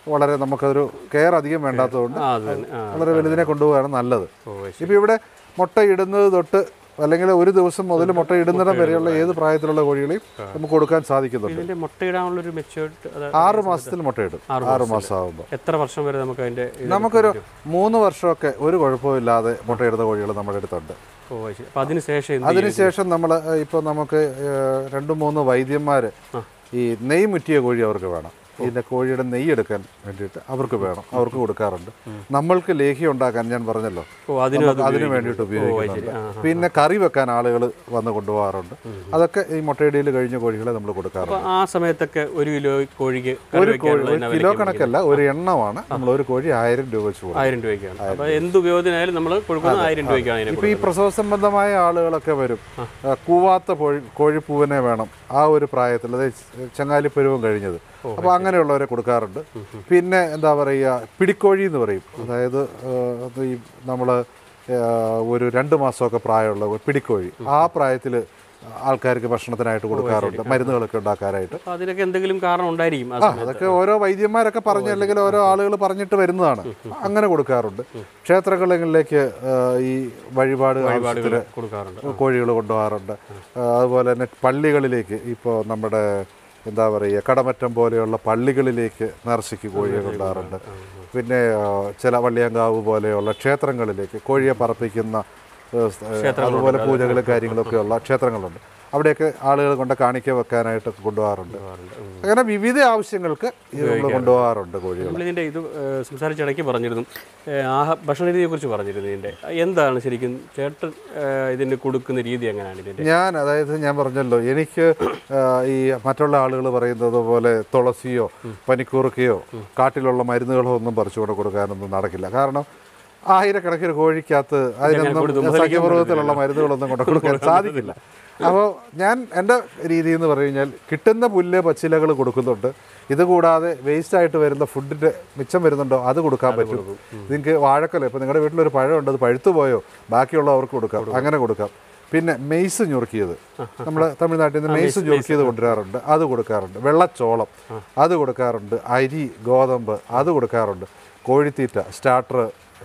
വളരെ നമുക്കതൊരു കെയർ അധികം വേണ്ടാത്തതുകൊണ്ട് ആ അത് തന്നെ ആ വളരെ വലുതിനെ കൊണ്ടുപോവുകയാണ് നല്ലത് ഓ ശരി. ഇപ്പോൾ ഇവിടെ മുട്ട ഇടുന്നത് തൊട്ട് അല്ലെങ്കിൽ ഒരു ദിവസം മുതൽ മുട്ട ഇടുന്നിടം വരെയുള്ള ഏത് പ്രായത്തിലുള്ള കോഴികളെയും നമുക്ക് കൊടുക്കാൻ സാധിക്കുന്നുണ്ട് ഇതിന്റെ മുട്ടയിടാനുള്ളൊരു മെച്ചുവേർഡ് ആറ് മാസത്തിൽ മുട്ടയിടും ആറ് മാസം ആകുമ്പോൾ എത്ര വർഷം വരെ നമുക്ക് അതിന്റെ ഇത് നമുക്കൊരു മൂന്ന് വർഷമൊക്കെ ഒരു കുഴപ്പമില്ലാതെ മുട്ടയിടുന്ന കോഴികൾ നമ്മുടെ അടുത്തുണ്ട് ഓ ശരി അപ്പൊ അതിന് ശേഷം എന്ത് ചെയ്യും? അതിനുശേഷം നമ്മൾ ഇപ്പോൾ നമുക്ക് ഏഹ്, രണ്ട് മൂന്ന് വൈദ്യന്മാർ ഈ നെയ് മുറ്റിയ കോഴി അവർക്ക് വേണം ഇതിൻ്റെ കോഴിയുടെ നെയ്യ് എടുക്കാൻ വേണ്ടിയിട്ട് അവർക്ക് വേണം അവർക്ക് കൊടുക്കാറുണ്ട് നമ്മൾക്ക് ലേഹ്യം ഉണ്ടാക്കാൻ ഞാൻ പറഞ്ഞല്ലോ ഓ അതിന് നമുക്ക് അതിന് വേണ്ടിയിട്ട് ഉപയോഗിക്കുന്നുണ്ട് പിന്നെ കറി വെക്കാൻ ആളുകൾ വന്ന് കൊണ്ടുപോകാറുണ്ട് അതൊക്കെ ഈ മുട്ടയിടയിൽ കഴിഞ്ഞ കോഴികളെ നമ്മൾ കൊടുക്കാറുണ്ട് അപ്പൊ ആ സമയത്തൊക്കെ ഒരു കിലോ കോഴിക്ക് കറി ഒരു കോഴി വെക്കാനുള്ള ഒരു കിലോ കണക്കല്ല ഒരു എണ്ണമാണ് നമ്മൾ ഒരു കോഴി ആയിരം രൂപ വെച്ച് കൊടുക്കും ആയിരം രൂപയ്ക്കാണ് അപ്പൊ എന്ത് ഉപയോഗത്തിനായാലും നമ്മൾ കൊടുക്കുന്നത് ആയിരം രൂപയ്ക്കാണ് അതിനെ ഇപ്പൊ ഈ പ്രസവ സംബന്ധമായ ആളുകളൊക്കെ വരും ആ, കൂവാത്ത കോഴി കോഴിപ്പൂവിനെ വേണം ആ ഒരു പ്രായത്തിൽ അതായത് ചങ്ങാലിപ്പരുവം കഴിഞ്ഞത് അപ്പൊ അങ്ങനെയുള്ളവരെ കൊടുക്കാറുണ്ട് പിന്നെ എന്താ പറയുക പിടിക്കോഴി എന്ന് പറയും അതായത് ആ, അത് ഈ നമ്മള് ആ, ഒരു രണ്ട് മാസമൊക്കെ പ്രായമുള്ള ഒരു പിടിക്കോഴി ആ പ്രായത്തിൽ ആൾക്കാർക്ക് ഭക്ഷണത്തിനായിട്ട് കൊടുക്കാറുണ്ട് മരുന്നുകളൊക്കെ ഉണ്ടാക്കാനായിട്ട് അപ്പൊ അതിനൊക്കെ എന്തെങ്കിലും കാരണം ഉണ്ടായിരിക്കും ആ ആ സമയത്ത് അതൊക്കെ ഓരോ വൈദ്യന്മാരൊക്കെ പറഞ്ഞ് അല്ലെങ്കിൽ ഓരോ ആളുകൾ പറഞ്ഞിട്ട് വരുന്നതാണ് അങ്ങനെ കൊടുക്കാറുണ്ട് ക്ഷേത്രങ്ങളിലേക്ക് ആ, ഈ വഴിപാട് ആവശ്യത്തിന് കൊടുക്കാറുണ്ട് കോഴികൾ കൊണ്ടുപോകാറുണ്ട് ആ, അതുപോലെ തന്നെ പള്ളികളിലേക്ക് ഇപ്പോൾ നമ്മുടെ എന്താ പറയുക കടമറ്റം പോലെയുള്ള പള്ളികളിലേക്ക് നേർച്ചയ്ക്ക് കോഴിയെ കൊണ്ടുപോകാറുണ്ട് പിന്നെ ആ, ചില വള്ളിയങ്കാവ് പോലെയുള്ള ക്ഷേത്രങ്ങളിലേക്ക് കോഴിയെ പറപ്പിക്കുന്ന ആ, സ്- അതുപോലെ പൂജകളും കാര്യങ്ങളൊക്കെ ഉള്ള ക്ഷേത്രങ്ങളുണ്ട് അവിടെയൊക്കെ ആളുകൾ കൊണ്ട് കാണിക്ക വെക്കാനായിട്ടൊക്കെ കൊണ്ടുപോകാറുണ്ട് അങ്ങനെ വിവിധ ആവശ്യങ്ങൾക്ക് ഇത് നമ്മൾ കൊണ്ടുപോകാറുണ്ട് കോഴികൾ നമ്മളിതിൻ്റെ ഇത് ഏഹ്, സംസാരിച്ചിടയ്ക്ക് പറഞ്ഞിരുന്നു ഏഹ്, ആഹ ഭക്ഷണ രീതിയെ കുറിച്ച് പറഞ്ഞിരുന്നു ഇതിൻ്റെ എന്താണ് ശരിക്കും ചേട്ടൻ ഏഹ്, ഇതിന് കൊടുക്കുന്ന രീതി എങ്ങനെയാണ് ഇതിൻ്റെ ഞാൻ അതായത് ഞാൻ പറഞ്ഞല്ലോ എനിക്ക് ആ, ഈ മറ്റുള്ള ആളുകൾ പറയുന്നത് പോലെ തുളസിയോ പനിക്കൂർക്കയോ കാട്ടിലുള്ള മരുന്നുകളോ ഒന്നും പറിച്ചുകൊണ്ട് കൊടുക്കാനൊന്നും നടക്കില്ല കാരണം ആയിരക്കണക്കിന് കോഴിക്കകത്ത് അതിനൊന്നും സഖ്യപർവ്വത്തിലുള്ള മരുന്നുകളൊന്നും കൊണ്ട് കൊടുക്കാൻ സാധിക്കില്ല അപ്പോൾ ഞാൻ എൻ്റെ രീതി എന്ന് പറഞ്ഞു കഴിഞ്ഞാൽ കിട്ടുന്ന പുല്ല് പച്ചിലകൾ കൊടുക്കുന്നുണ്ട് ഇതുകൂടാതെ വേസ്റ്റ് ആയിട്ട് വരുന്ന ഫുഡിൻ്റെ മിച്ചം വരുന്നുണ്ടോ അത് കൊടുക്കാൻ പറ്റും നിങ്ങൾക്ക് വാഴക്കൊല ഇപ്പോൾ നിങ്ങളുടെ വീട്ടിലൊരു പഴമുണ്ട് അത് പഴുത്തു പോയോ ബാക്കിയുള്ളവർക്ക് കൊടുക്കാം അങ്ങനെ കൊടുക്കാം പിന്നെ മെയ്സ് ഞുറുക്കിയത് നമ്മൾ തമിഴ്നാട്ടിൽ നിന്ന് മെയ്സ് ഞുറുക്കിയത് കൊണ്ടുവരാറുണ്ട് അത് കൊടുക്കാറുണ്ട് വെള്ളച്ചോളം അത് കൊടുക്കാറുണ്ട് അരി ഗോതമ്പ് അത് കൊടുക്കാറുണ്ട് കോഴിത്തീറ്റ സ്റ്റാർട്ടർ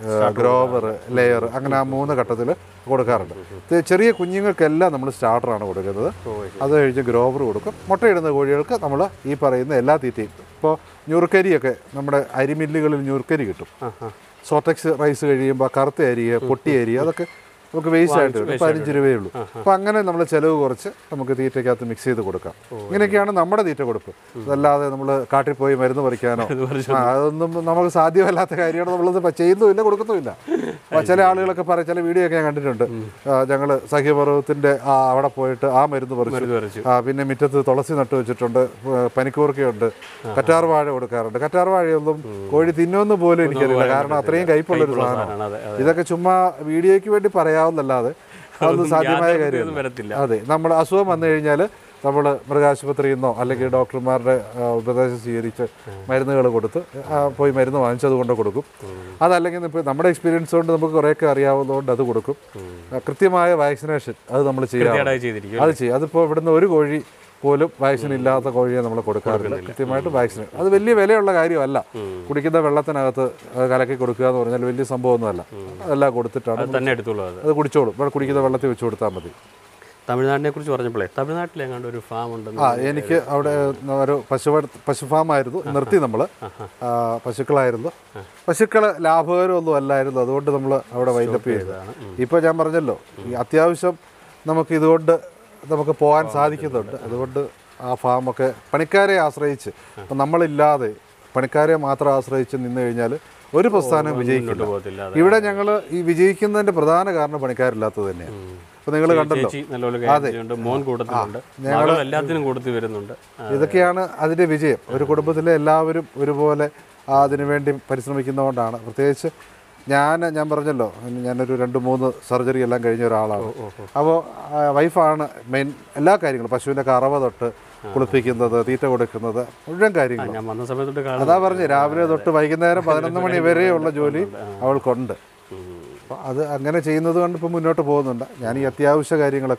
ഗ്രോവർ ലെയർ അങ്ങനെ ആ മൂന്ന് ഘട്ടത്തിൽ കൊടുക്കാറുണ്ട് ഇത് ചെറിയ കുഞ്ഞുങ്ങൾക്കെല്ലാം നമ്മൾ സ്റ്റാർട്ടറാണ് കൊടുക്കുന്നത് അത് കഴിഞ്ഞ് ഗ്രോവർ കൊടുക്കും മുട്ടയിടുന്ന കോഴികൾക്ക് നമ്മൾ ഈ പറയുന്ന എല്ലാ തീറ്റയും ഇപ്പോൾ ഞുറുക്കരിയൊക്കെ നമ്മുടെ അരിമില്ലുകളിൽ ഞുറുക്കരി കിട്ടും സോട്ടക്സ് റൈസ് കഴിയുമ്പോൾ കറുത്ത അരി പൊട്ടി അരി അതൊക്കെ നമുക്ക് വേസ്റ്റ് ആയിട്ട് വരും പതിനഞ്ച് രൂപയേ ഉള്ളൂ അപ്പോൾ അങ്ങനെ നമ്മൾ ചിലവ് കുറച്ച് നമുക്ക് തീറ്റയ്ക്കകത്ത് മിക്സ് ചെയ്ത് കൊടുക്കാം ഇങ്ങനെയൊക്കെയാണ് നമ്മുടെ തീറ്റ കൊടുപ്പ് അതല്ലാതെ നമ്മൾ കാട്ടിൽ പോയി മരുന്ന് പറിക്കാനോ ആ, അതൊന്നും നമുക്ക് സാധ്യമല്ലാത്ത കാര്യമാണ് നമ്മളത് പ- ചെയ്യുന്നുമില്ല കൊടുക്കുന്നുമില്ല അപ്പോൾ ചില ആളുകളൊക്കെ പറയും ചില വീഡിയോ ഒക്കെ ഞാൻ കണ്ടിട്ടുണ്ട് ഞങ്ങൾ സഖ്യപർവ്വത്തിൻ്റെ അവിടെ പോയിട്ട് ആ മരുന്ന് പറിച്ചു പറിച്ചു. ആ പിന്നെ മുറ്റത്ത് തുളസി നട്ടു വെച്ചിട്ടുണ്ട് ഏഹ് പനിക്കൂർക്കയുണ്ട് കറ്റാർ വാഴ കൊടുക്കാറുണ്ട് കറ്റാർ വാഴയൊന്നും കോഴി തിന്നുമെന്ന് പോലും എനിക്കറിയില്ല കാരണം അത്രയും കയ്പുള്ളൊരു സാധനമാണ് സാധനമാണ് അതെ അതെ ഇതൊക്കെ ചുമ്മാ വീഡിയോയ്ക്ക് വേണ്ടി പറയാവുന്നല്ലാതെ അതൊന്നും സാധ്യമായ യാതൊരു കാര്യമല്ല ഇതും വരത്തില്ല അതെ നമ്മൾ അസുഖം വന്നു കഴിഞ്ഞാൽ നമ്മൾ മൃഗാശുപത്രിയിൽ നിന്നോ അല്ലെങ്കിൽ ഡോക്ടർമാരുടെ ആ, ഉപദേശം സ്വീകരിച്ച് മരുന്നുകൾ കൊടുത്ത് ആ, പോയി മരുന്ന് വാങ്ങിച്ചത് കൊണ്ട് കൊടുക്കും അതല്ലെങ്കിൽ ഇപ്പോൾ നമ്മുടെ എക്സ്പീരിയൻസ് കൊണ്ട് നമുക്ക് കുറേയൊക്കെ അറിയാവുന്നതുകൊണ്ട് അത് കൊടുക്കും ആ, കൃത്യമായ വാക്സിനേഷൻ അത് നമ്മൾ ചെയ്യാം കൃത്യമായിട്ട് ചെയ്തിരിക്കും അത് ചെയ്യും അതിപ്പോൾ ഇവിടുന്ന് ഒരു കോഴി പോലും വാക്സിൻ ഇല്ലാത്ത കോഴിയെ നമ്മൾ കൊടുക്കാറില്ല കൃത്യമായിട്ട് വാക്സിൻ അത് വലിയ വിലയുള്ള കാര്യമല്ല കുടിക്കുന്ന വെള്ളത്തിനകത്ത് അത് കലക്കി കൊടുക്കുക എന്ന് പറഞ്ഞാൽ വലിയ സംഭവമൊന്നുമല്ല അതെല്ലാം കൊടുത്തിട്ടാണ് അത് തന്നെ എടുത്തോളൂ അത് അത് കുടിച്ചോളും ഇവിടെ കുടിക്കുന്ന വെള്ളത്തിൽ വെച്ച് കൊടുത്താൽ മതി തമിഴ്നാടിനെ കുറിച്ച് പറഞ്ഞപ്പോഴേ തമിഴ്നാട്ടിൽ എങ്ങാണ്ട് ഒരു ഫാം ഉണ്ടെന്ന് ആ എനിക്ക് അവിടെ ഒരു പശു പശു ഫാമായിരുന്നു നിർത്തി നമ്മൾ പശുക്കളായിരുന്നു പശുക്കൾ ലാഭകരമൊന്നും അല്ലായിരുന്നു അതുകൊണ്ട് നമ്മൾ അവിടെ വൈൻഡപ്പ് ചെയ്തു ഇപ്പോൾ ഞാൻ പറഞ്ഞല്ലോ ഈ അത്യാവശ്യം നമുക്ക് ഇതുകൊണ്ട് നമുക്ക് പോകാൻ സാധിക്കുന്നുണ്ട് അതുകൊണ്ട് ആ ഫാമൊക്കെ പണിക്കാരെ ആശ്രയിച്ച് അപ്പം നമ്മളില്ലാതെ പണിക്കാരെ മാത്രം ആശ്രയിച്ച് നിന്ന് കഴിഞ്ഞാൽ ഒരു പ്രസ്ഥാനം വിജയിക്കില്ല പോകത്തില്ല അത് ഇവിടെ ഞങ്ങൾ ഈ വിജയിക്കുന്നതിൻ്റെ പ്രധാന കാരണം പണിക്കാരില്ലാത്തത് തന്നെയാണ് അപ്പോൾ നിങ്ങൾ കണ്ടല്ലോ ചേച്ചി നല്ലപോലെ കാര്യം ചെയ്യുന്നുണ്ട് മോൻ കൂട്ടത്തിലുണ്ട് മകൾ എല്ലാത്തിനും കൊടുത്ത് വരുന്നുണ്ട് ആ, ഇതൊക്കെയാണ് അതിൻ്റെ വിജയം ഒരു കുടുംബത്തിലെ എല്ലാവരും ഒരുപോലെ അതിനുവേണ്ടി പരിശ്രമിക്കുന്നതുകൊണ്ടാണ് പ്രത്യേകിച്ച് ഞാൻ ഞാൻ പറഞ്ഞല്ലോ ഞാനൊരു രണ്ട് മൂന്ന് സർജറി എല്ലാം കഴിഞ്ഞ ഒരാളാണ് അപ്പോൾ വൈഫാണ് മെയിൻ എല്ലാ കാര്യങ്ങളും പശുവിൻ്റെ കറവ തൊട്ട് കുളിപ്പിക്കുന്നത് തീറ്റ കൊടുക്കുന്നത് മുഴുവൻ കാര്യങ്ങളും ഞാൻ വന്ന സമയത്തോട്ട് കാണാം അതാ പറഞ്ഞ് രാവിലെ തൊട്ട് വൈകുന്നേരം പതിനൊന്ന് മണി വരെയുള്ള ജോലി അവൾക്കുണ്ട് അപ്പോൾ അത് അങ്ങനെ ചെയ്യുന്നത് കൊണ്ട് ഇപ്പോൾ മുന്നോട്ട് പോകുന്നുണ്ട് ഞാൻ ഈ അത്യാവശ്യ കാര്യങ്ങളൊക്കെ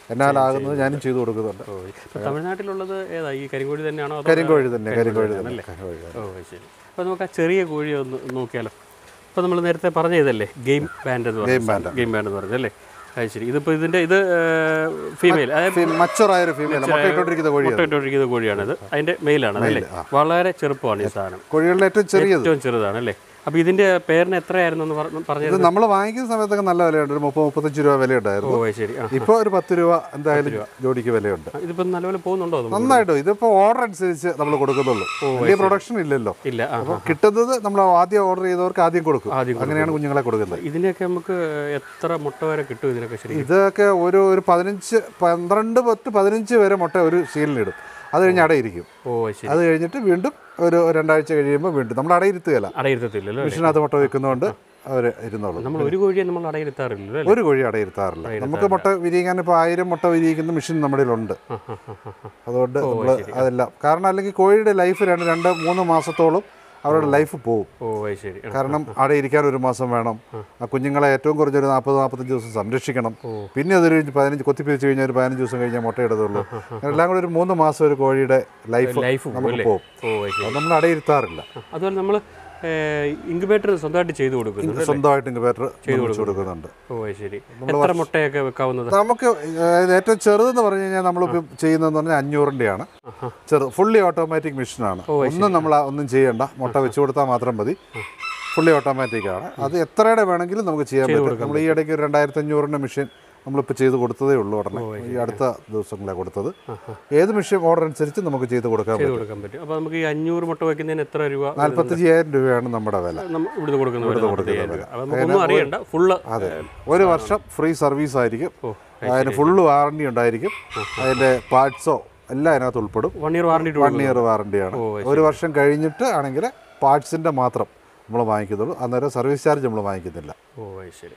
എന്നാലാകുന്നത് ഞാനും ചെയ്തു കൊടുക്കുന്നുണ്ട് ഓ ഇപ്പൊ തമിഴ്നാട്ടിലുള്ളത് ഏതാ ഈ കരിങ്കോഴി തന്നെയാണോ അതോ കരിങ്കോഴി തന്നെ കരിങ്കോഴി തന്നെ കരിങ്കോഴി തന്നെ. ഓ ശരി അപ്പോൾ നമുക്ക് ആ ചെറിയ കോഴി ഒന്ന് നോക്കിയാലോ അപ്പോൾ നമ്മൾ നേരത്തെ പറഞ്ഞ ഇതല്ലേ ഗെയിം ബാൻഡ് എന്ന് Game പറഞ്ഞു ഗെയിം ബാൻഡ് എന്ന് പറഞ്ഞല്ലേ അത് ശരി ഇതിപ്പോൾ ഇതിൻ്റെ ഇത് ഫീമെയിൽ അതായത് ഫി- മച്ചുറായൊരു ഫീമെയിൽ മുട്ട ഇട്ടോണ്ടിരിക്കുന്ന കോഴി മുട്ട ഇട്ടിരിക്കുന്ന കോഴിയാണിത് അതിൻ്റെ മെയിലാണ് അല്ലേ വളരെ ചെറുപ്പമാണ് ഈ സാധനം കോഴികളിലെ ഏറ്റവും ചെറിയത് ഏറ്റവും ചെറുതാണ് അല്ലേ അപ്പോൾ ഇതിൻ്റെ പേരിന് എത്രയായിരുന്നു എന്ന് ഇത് പറഞ്ഞത് നമ്മൾ വാങ്ങിക്കുന്ന സമയത്തൊക്കെ നല്ല വിലയുണ്ട് ഒരു മുപ്പത് മുപ്പത്തഞ്ച് രൂപ ഓ വിലയുണ്ടായിരുന്നു അത് ശരി ആ ഇപ്പോൾ ഒരു പത്ത് രൂപ എന്തായാലും ജോഡിക്ക് വിലയുണ്ട് ഇതിപ്പോൾ നല്ലപോലെ പോകുന്നുണ്ടോ അത് നന്നായിട്ട് ഇതിപ്പോൾ ഓർഡർ അനുസരിച്ച് നമ്മൾ കൊടുക്കുന്നുള്ളൂ വലിയ പ്രൊഡക്ഷൻ ഇല്ലല്ലോ ഇല്ല ആ അപ്പോൾ കിട്ടുന്നത് നമ്മൾ ആദ്യം ഓർഡർ ചെയ്തവർക്ക് ആദ്യം കൊടുക്കും ആദ്യം അങ്ങനെയാണ് കുഞ്ഞുങ്ങളെ കൊടുക്കുന്നത് ഇതിനൊക്കെ നമുക്ക് എത്ര മുട്ട വരെ കിട്ടും ഇതിനൊക്കെ ശരി ഇതൊക്കെ ഒരു ഒരു പതിനഞ്ച് പന്ത്രണ്ട് പത്ത് പതിനഞ്ച് വരെ മുട്ട ഒരു സീലിനിടും അത് കഴിഞ്ഞ് അടയിരിക്കും ഓ അത് ശരി അത് കഴിഞ്ഞിട്ട് വീണ്ടും ഒരു രണ്ടാഴ്ച കഴിയുമ്പോൾ വീണ്ടും നമ്മൾ അടയിരുത്തുകയില്ല അടയിരുത്തത്തില്ലല്ലോ അല്ലേ? മെഷീനകത്ത് മുട്ട വെക്കുന്നതുകൊണ്ട് അവർ ഇരുന്നോളും നമ്മൾ ഒരു കോഴിയെ നമ്മൾ അടയിരുത്താറില്ലല്ലോ അല്ലേ? ഒരു കോഴി അടയിരുത്താറില്ല നമുക്ക് മുട്ട വിരിയിക്കാൻ ഇപ്പോൾ ആയിരം മുട്ട വിരിയിക്കുന്ന മെഷീൻ നമ്മുടെ ഉണ്ട് ആ, ആ, ആ, ആ, ആ. അതുകൊണ്ട് നമ്മൾ അതെല്ലാം കാരണം അല്ലെങ്കിൽ കോഴിയുടെ ലൈഫ് രണ്ട് രണ്ട് മൂന്ന് മാസത്തോളം അവരുടെ ലൈഫ് പോകും ഓ അത് ശരി ആ. കാരണം അവിടെ ഇരിക്കാൻ ഒരു മാസം വേണം ആ കുഞ്ഞുങ്ങളെ ഏറ്റവും കുറഞ്ഞൊരു നാൽപ്പത് നാൽപ്പത്തഞ്ച് ദിവസം സംരക്ഷിക്കണം പിന്നെ അതൊരു പതിനഞ്ച് കൊത്തിപ്പിരിച്ച് കഴിഞ്ഞാൽ ഒരു പതിനഞ്ച് ദിവസം കഴിഞ്ഞാൽ മുട്ടയിടത്തുള്ളൂ എല്ലാം കൂടി ഒരു മൂന്ന് മാസം ഒരു കോഴിയുടെ ലൈഫ് ലൈഫ് പോകും നമുക്ക് അല്ലേ പോകും ഓ അത് ശരി അത് നമ്മൾ അടയിരുത്താറില്ല അതുപോലെ നമ്മൾ ഇൻക്യുബേറ്റർ സ്വന്തമായിട്ട് ചെയ്തു കൊടുക്കുന്നു സ്വന്തമായിട്ട് ഇൻക്യുബേറ്റർ കൊടുക്കുന്നുണ്ട് ഓ അത് ശരി എത്ര മുട്ടയൊക്കെ വെക്കാവുന്നത് നമുക്ക് അതായത് ഏറ്റവും ചെറുതെന്ന് പറഞ്ഞു കഴിഞ്ഞാൽ നമ്മൾ ചെയ്യുന്നതെന്ന് പറഞ്ഞാൽ അഞ്ഞൂറിൻ്റെയാണ് ചെറു ഫുള്ളി ഓട്ടോമാറ്റിക് മെഷീനാണ് ഒന്നും നമ്മൾ ഒന്നും ചെയ്യണ്ട മുട്ട വെച്ച് കൊടുത്താൽ മാത്രം മതി ഫുള്ളി ഓട്ടോമാറ്റിക് ആണ് അത് എത്രയുടെ വേണമെങ്കിലും നമുക്ക് ചെയ്യാൻ പറ്റും നമ്മൾ ഈ ഇടയ്ക്ക് ഒരു രണ്ടായിരത്തി അഞ്ഞൂറിൻ്റെ മെഷീൻ നമ്മളിപ്പോൾ ചെയ്ത് കൊടുത്തതേ ഉള്ളൂ ഉടനെ ഈ അടുത്ത ദിവസങ്ങളെ കൊടുത്തത് ഏത് മെഷീൻ ഓർഡർ അനുസരിച്ച് നമുക്ക് ചെയ്ത് കൊടുക്കാൻ ചെയ്ത് പറ്റും കൊടുക്കാൻ പറ്റും അപ്പോൾ നമുക്ക് ഈ അഞ്ഞൂറ് മുട്ട വയ്ക്കുന്നതിന് എത്ര രൂപ നാൽപ്പത്തയ്യായിരം രൂപയാണ് നമ്മുടെ വില നമ്മൾ ഇവിടുന്ന് കൊടുക്കുന്ന വില നാൽപ്പത്തയ്യായിരം രൂപ അപ്പോൾ നമുക്കൊന്നും അറിയണ്ട ഫുള്ള് അതെ ഒരു വർഷം ഫ്രീ സർവീസ് ആയിരിക്കും അതിന് ഫുള്ള് വാറണ്ടി ഉണ്ടായിരിക്കും അതിൻ്റെ പാർട്സോ എല്ലാം അതിനകത്ത് ഉൾപ്പെടും one year warranty one year വാറണ്ടിയാണ് ഒരു വർഷം കഴിഞ്ഞിട്ട് ആണെങ്കിൽ പാർട്സിൻ്റെ മാത്രം നമ്മൾ വാങ്ങിക്കുന്നുള്ളൂ അന്നേരം സർവീസ് ചാർജ് നമ്മൾ വാങ്ങിക്കുന്നില്ല ഓ അത് ശരി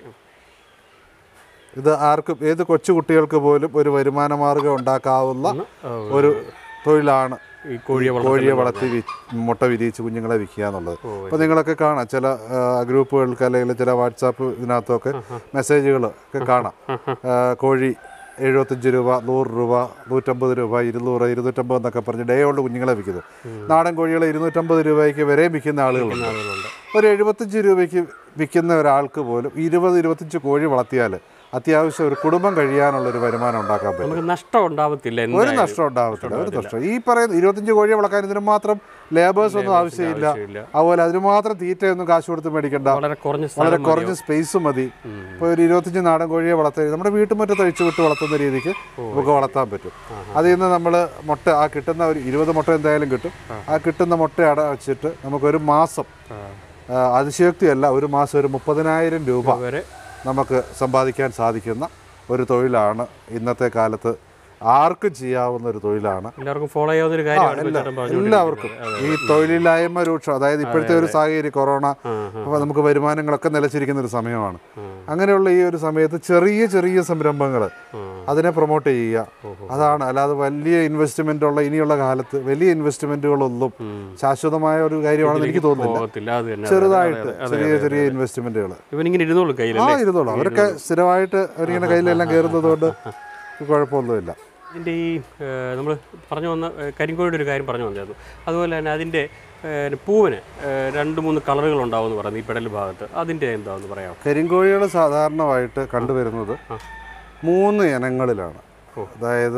ഇത് ആർക്കും ഏത് കൊച്ചു കുട്ടികൾക്ക് പോലും ഒരു വരുമാന മാർഗം ഉണ്ടാക്കാവുന്ന ആ, ഒരു തൊഴിലാണ് ഈ കോഴിയെ വളർത്തുന്നത് കോഴിയെ വളർത്തി വി മുട്ട വിരിയിച്ച് കുഞ്ഞുങ്ങളെ വിൽക്കുക എന്നുള്ളത് അപ്പോൾ നിങ്ങളൊക്കെ കാണാം ചില ആ, ഗ്രൂപ്പുകൾക്ക് അല്ലെങ്കിൽ ചില വാട്സാപ്പ് ഇതിനകത്തൊക്കെ മെസ്സേജുകൾ ഒക്കെ കാണാം ആ, കോഴി എഴുപത്തഞ്ച് രൂപ നൂറ് രൂപ നൂറ്റമ്പത് രൂപ ഇരുന്നൂറ് ഇരുന്നൂറ്റമ്പത് എന്നൊക്കെ പറഞ്ഞ് ഡേ ഓൾഡ് കുഞ്ഞുങ്ങളെ വിൽക്കുന്നു നാടൻ കോഴികളെ ഇരുന്നൂറ്റമ്പത് രൂപയ്ക്ക് വരെ വിൽക്കുന്ന ആളുകളുണ്ട് ആളുകളുണ്ട് ഒരു എഴുപത്തഞ്ച് രൂപയ്ക്ക് വിൽക്കുന്ന ഒരാൾക്ക് പോലും ഇരുപത് ഇരുപത്തഞ്ച് കോഴി വളർത്തിയാൽ അത്യാവശ്യം ഒരു കുടുംബം കഴിയാനുള്ള ഒരു വരുമാനം ഉണ്ടാക്കാൻ പറ്റും നമുക്ക് നഷ്ടം ഉണ്ടാവത്തില്ല ഒരു എന്തായാലും നഷ്ടം ഉണ്ടാവത്തില്ല ഒരു നഷ്ടം ഈ പറയുന്ന ഇരുപത്തഞ്ച് കോഴിയെ വളർത്താൻ ഇതിന് മാത്രം ലേബേഴ്സ് ഒന്നും ആവശ്യമില്ല ആവശ്യമില്ല. അതുപോലെ അതിന് മാത്രം തീറ്റയൊന്നും കാശ് കൊടുത്ത് മേടിക്കണ്ട വളരെ കുറഞ്ഞ വളരെ സ്ഥലം കുറഞ്ഞ സ്പേസ് മതി ഇപ്പോൾ ഒരു ഇരുപത്തഞ്ച് നാടൻ കോഴിയെ വളർത്താൻ നമ്മുടെ വീട്ടുമുറ്റത്ത് അഴിച്ചു വിട്ട് വളർത്തുന്ന രീതിക്ക് നമുക്ക് വളർത്താൻ പറ്റും അതിൽ നിന്ന് നമ്മൾ മുട്ട ആ കിട്ടുന്ന ഒരു ഇരുപത് മുട്ട എന്തായാലും കിട്ടും ആ കിട്ടുന്ന മുട്ട അടച്ചിട്ട് നമുക്കൊരു മാസം ആ, അതിശയോക്തിയല്ല ഒരു മാസം ഒരു മുപ്പതിനായിരം രൂപ വരെ നമുക്ക് സമ്പാദിക്കാൻ സാധിക്കുന്ന ഒരു തൊഴിലാണ് ഇന്നത്തെ കാലത്ത് ആർക്കും ചെയ്യാവുന്ന ഒരു തൊഴിലാണ് എല്ലാവർക്കും ഫോളോ ചെയ്യാവുന്ന ഒരു കാര്യമാണ് ഇപ്പോൾ ചേട്ടൻ പറഞ്ഞുകൊണ്ടിരിക്കുന്നത്. എല്ലാവർക്കും ഈ തൊഴിലില്ലായ്മ രൂക്ഷം അതായത് ഇപ്പോഴത്തെ ഒരു സാഹചര്യം കൊറോണ അപ്പോൾ നമുക്ക് വരുമാനങ്ങളൊക്കെ നിലച്ചിരിക്കുന്ന ഒരു സമയമാണ് അങ്ങനെയുള്ള ഈ ഒരു സമയത്ത് ചെറിയ ചെറിയ സംരംഭങ്ങൾ അതിനെ പ്രൊമോട്ട് ചെയ്യുക അതാണ് അല്ലാതെ വലിയ ഇൻവെസ്റ്റ്മെന്റ് ഉള്ള ഇനിയുള്ള കാലത്ത് വലിയ ഇൻവെസ്റ്റ്മെന്റുകളൊന്നും ശാശ്വതമായ ഒരു കാര്യമാണെന്ന് എനിക്ക് തോന്നുന്നില്ല പോകത്തില്ല അത് തന്നെ ചെറുതായിട്ട് ചെറിയ ചെറിയ ഇൻവെസ്റ്റ്മെന്റുകൾ ഇവനിങ്ങനെ ഇരുന്നോളൂ കയ്യിൽ ആ ഇരുന്നോളൂ അവരൊക്കെ സ്ഥിരമായിട്ട് അവരിങ്ങനെ കയ്യിലെല്ലാം കയറുന്നത് കൊണ്ട് കുഴപ്പമൊന്നുമില്ല ഇതിൻ്റെ ഈ നമ്മൾ പറഞ്ഞു വന്ന ഏഹ്, കരിങ്കോഴിയുടെ ഒരു കാര്യം പറഞ്ഞു വന്നായിരുന്നു അതുപോലെ തന്നെ അതിൻ്റെ ഏഹ്, പൂവിന് ഏഹ്, രണ്ട് മൂന്ന് കളറുകൾ ഉണ്ടാവും എന്ന് പറയുന്നത് ഈ പെടൽ ഭാഗത്ത് അതിൻ്റെ എന്താണെന്ന് പറയാമോ കരിങ്കോഴികൾ സാധാരണമായിട്ട് കണ്ടുവരുന്നത് മൂന്ന് ഇനങ്ങളിലാണ് അതായത്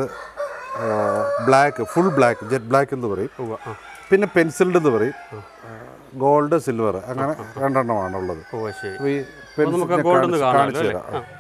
black full black jet black എന്ന് പറയും ഉവ്വ, ആ പിന്നെ പെൻസിൽഡ് എന്ന് പറയും ഗോൾഡ് സിൽവർ അങ്ങനെ രണ്ടെണ്ണമാണ് ഉള്ളത് ഓ ശരി അപ്പോൾ ഈ അപ്പോൾ നമുക്ക് പെൻസിൽ ഗോൾഡ് ഒന്ന് കാണാമല്ലോ കാണിച്ചു അല്ലേ തരാം ആ.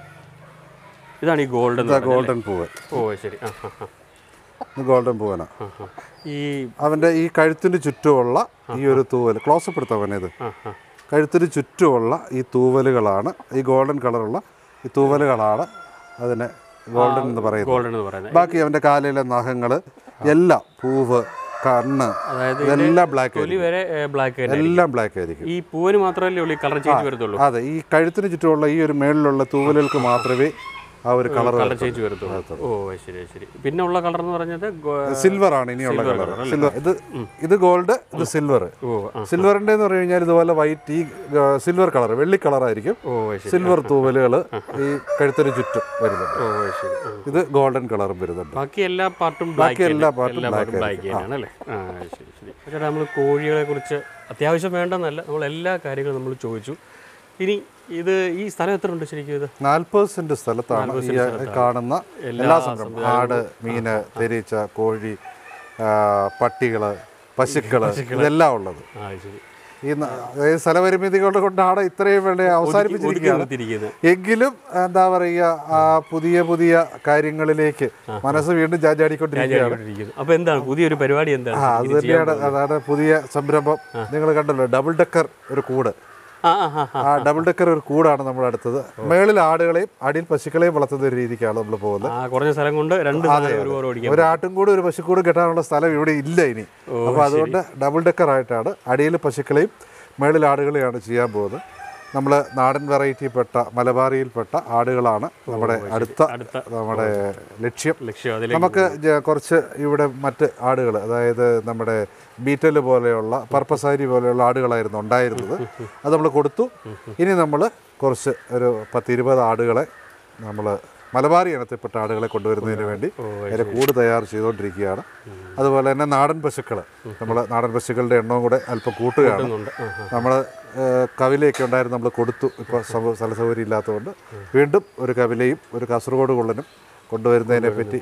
ഇതാണ് ഈ ഗോൾഡ് എന്ന് ഇതാ പറയുന്നത് ഗോൾഡൻ പൂവ് ഓ ശരി ആ ആ ആ. ഇത് ഗോൾഡൻ പൂവനാണ് ആ, ആ. ഈ അവൻ്റെ ഈ കഴുത്തിന് ചുറ്റുമുള്ള ഈ ഒരു തൂവൽ ക്ലോസപ്പ് എടുത്തവനത് ആ ആ കഴുത്തിന് ചുറ്റുമുള്ള ഈ തൂവലുകളാണ് ഈ ഗോൾഡൻ കളറുള്ള ഈ തൂവലുകളാണ് അതിനെ ഗോൾഡൻ എന്ന് പറയുന്നത് ഗോൾഡൻ എന്ന് പറയുന്നത് ബാക്കി അവൻ്റെ കാലിലെ നഖങ്ങൾ എല്ലാം പൂവ് കണ്ണ് അതായത് ഇതെല്ലാം ബ്ലാക്ക് തൊലി ആയിരിക്കും വരെ ബ്ലാക്ക് തന്നെ എല്ലാം ബ്ലാക്ക് ആയിരിക്കും ഈ പൂവിന് മാത്രമല്ലേ ഉള്ളൂ ഈ കളർ ചേഞ്ച് വരത്തുള്ളൂ അതെ ഈ കഴുത്തിന് ചുറ്റുമുള്ള ഈ ഒരു മേളിലുള്ള തൂവലുകൾക്ക് മാത്രമേ ആ ഒരു കളർ കളർ ചേഞ്ച് വരത്തുള്ളൂ ഓ അത് ശരി അത് ശരി പിന്നെ ഉള്ള കളർ എന്ന് പറഞ്ഞത് ഗോ- സിൽവർ ആണ് ഇനിയുള്ള കളർ സിൽവർ ഇത് ഇത് ഗോൾഡ് ഇത് സിൽവർ ഓ ആ സിൽവറിന്റെ എന്ന് പറഞ്ഞു കഴിഞ്ഞാൽ ഇതുപോലെ വൈറ്റ് ഈ സിൽവർ കളർ വെള്ളി കളറായിരിക്കും ഓ അത് ശരി സിൽവർ തൂവലുകൾ ഈ കഴുത്തിന് ചുറ്റും വരുന്നുണ്ട് ഓ അത് ശരി ആ. ഇത് ഗോൾഡൻ കളറും വരുന്നുണ്ട് ബാക്കി എല്ലാ പാർട്ടും ബ്ലാക്ക് എല്ലാ പാർട്ടും എല്ലാ പാർട്ടും ബ്ലാക്ക് തന്നെയാണ് അല്ലേ ആ ശരി ശരി ചേട്ടാ നമ്മൾ കോഴികളെ കുറിച്ച് അത്യാവശ്യം വേണ്ടെന്നല്ല നമ്മൾ എല്ലാ കാര്യങ്ങളും നമ്മൾ ചോദിച്ചു ഇനി ഇത് ഈ സ്ഥലം എത്ര ഉണ്ട് ശരിക്കും ഇത് നാൽപ്പത് സെന്റ് സ്ഥലത്താണ് ഈ കാണുന്ന എല്ലാ സംരംഭം ആട് മീന് തെരീച്ച കോഴി ആ, പട്ടികള് പശുക്കള് ഇതെല്ലാം ഉള്ളത് ആ ശരി ഈ ന- അതായത് സ്ഥലപരിമിതികളുടെ കൊണ്ടാണ് ഇത്രയും വേണ്ടി അവസാനിപ്പിച്ചിരിക്കുകയാണ് ഒതുക്കിയിരിക്കുന്നത് എങ്കിലും എന്താ പറയുക ആ പുതിയ പുതിയ കാര്യങ്ങളിലേക്ക് മനസ്സ് വീണ്ടും ചാഞ്ചാടിക്കൊണ്ടിരിക്കുകയാണ് അപ്പൊ എന്താണ് പുതിയൊരു പരിപാടി എന്താണ് ആ അത് തന്നെയാണ് അതാണ് പുതിയ സംരംഭം നിങ്ങൾ കണ്ടല്ലോ ഡബിൾ ഡെക്കർ ഒരു കൂട് ആ ആ ആ ആ ആ ഡബിൾ ഡെക്കർ ഒരു കൂടാണ് നമ്മൾ അടുത്തത് മേളിൽ ആടുകളെയും അടിയിൽ പശുക്കളെയും വളർത്തുന്ന ഒരു രീതിക്കാണ് നമ്മൾ പോകുന്നത് ആ കുറഞ്ഞ സ്ഥലം കൊണ്ട് രണ്ട് സാധനം ഒരുപാട് ഓടിക്കാം ഒരു ആട്ടും കൂട് ഒരു പശുക്കൂടും കെട്ടാനുള്ള സ്ഥലം ഇവിടെ ഇല്ല ഇനി അപ്പോൾ അതുകൊണ്ട് ഡബിൾ ഡെക്കർ ആയിട്ടാണ് അടിയിൽ പശുക്കളെയും മേളിൽ ആടുകളെയാണ് ചെയ്യാൻ പോകുന്നത് നമ്മൾ നാടൻ വെറൈറ്റിയിൽപ്പെട്ട മലബാറിയിൽപ്പെട്ട ആടുകളാണ് നമ്മുടെ അടുത്ത അടുത്ത നമ്മുടെ ലക്ഷ്യം ലക്ഷ്യം അതിലേക്ക് നമുക്ക് ജ- കുറച്ച് ഇവിടെ മറ്റ് ആടുകൾ അതായത് നമ്മുടെ ബീറ്റൽ പോലെയുള്ള പർപ്പസാരി പോലെയുള്ള ആടുകളായിരുന്നു ഉണ്ടായിരുന്നത് അത് നമ്മൾ കൊടുത്തു ഇനി നമ്മൾ കുറച്ച് ഒരു പത്തിരുപത് ആടുകളെ നമ്മൾ മലബാറി ഇനത്തിൽപ്പെട്ട ആടുകളെ കൊണ്ടുവരുന്നതിന് വേണ്ടി അതിൻ്റെ കൂട് തയ്യാർ ചെയ്തുകൊണ്ടിരിക്കുകയാണ് അതുപോലെ തന്നെ നാടൻ പശുക്കൾ നമ്മൾ നാടൻ പശുക്കളുടെ എണ്ണവും കൂടെ അല്പം കൂട്ടുകയാണ് ഉണ്ട് ആ ആ നമ്മൾ കവിലയൊക്കെ ഉണ്ടായിരുന്നു നമ്മൾ കൊടുത്തു ഇപ്പോൾ സ്ഥല സൗകര്യം ഇല്ലാത്തതുകൊണ്ട് വീണ്ടും ഒരു കവിലയും ഒരു കാസർഗോഡ് കുള്ളനും കൊണ്ടുവരുന്നതിനെ പറ്റി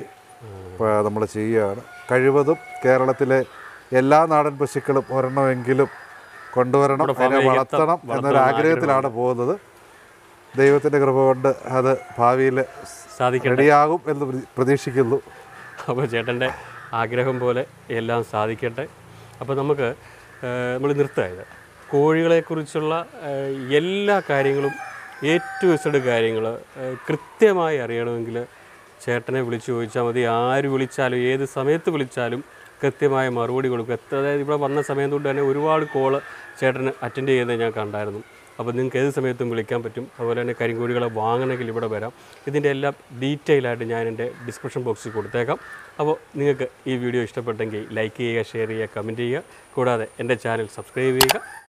നമ്മൾ ചെയ്യുകയാണ് കഴിവതും കേരളത്തിലെ എല്ലാ നാടൻ പശുക്കളും ഒരെണ്ണമെങ്കിലും കൊണ്ടുവരണം അതിനെ വളർത്തണം എന്നൊരു ആഗ്രഹത്തിലാണ് പോകുന്നത് ദൈവത്തിൻ്റെ കൃപ കൊണ്ട് അത് ഭാവിയിൽ സാധിക്കട്ടെ റെഡിയാകും എന്ന് പ്രതി- പ്രതീക്ഷിക്കുന്നു അപ്പോൾ ചേട്ടൻ്റെ ആഗ്രഹം പോലെ എല്ലാം സാധിക്കട്ടെ അപ്പോൾ നമുക്ക് നമ്മൾ നിർത്തുകയത് കോഴികളെക്കുറിച്ചുള്ള ഏഹ്, എല്ലാ കാര്യങ്ങളും എ ടു ഇസഡ് കാര്യങ്ങൾ കൃത്യമായി അറിയണമെങ്കിൽ ചേട്ടനെ വിളിച്ച് ചോദിച്ചാൽ മതി ആര് വിളിച്ചാലും ഏത് സമയത്ത് വിളിച്ചാലും കൃത്യമായ മറുപടി കൊടുക്കും എത്ര അതായത് ഇവിടെ വന്ന സമയം തൊട്ട് തന്നെ ഒരുപാട് കോള് ചേട്ടന് അറ്റൻഡ് ചെയ്യുന്നത് ഞാൻ കണ്ടായിരുന്നു അപ്പോൾ നിങ്ങൾക്ക് ഏത് സമയത്തും വിളിക്കാൻ പറ്റും അതുപോലെ തന്നെ കരിങ്കോഴികളെ വാങ്ങണമെങ്കിൽ ഇവിടെ വരാം ഇതിൻ്റെ എല്ലാം ഡീറ്റെയിൽ ആയിട്ട് ഞാൻ എൻ്റെ ഡിസ്ക്രിപ്ഷൻ ബോക്സിൽ കൊടുത്തേക്കാം അപ്പോൾ നിങ്ങൾക്ക് ഈ വീഡിയോ ഇഷ്ടപ്പെട്ടെങ്കിൽ ലൈക്ക് ചെയ്യുക ഷെയർ ചെയ്യുക കമൻറ്റ് ചെയ്യുക കൂടാതെ എൻ്റെ ചാനൽ സബ്സ്ക്രൈബ് ചെയ്യുക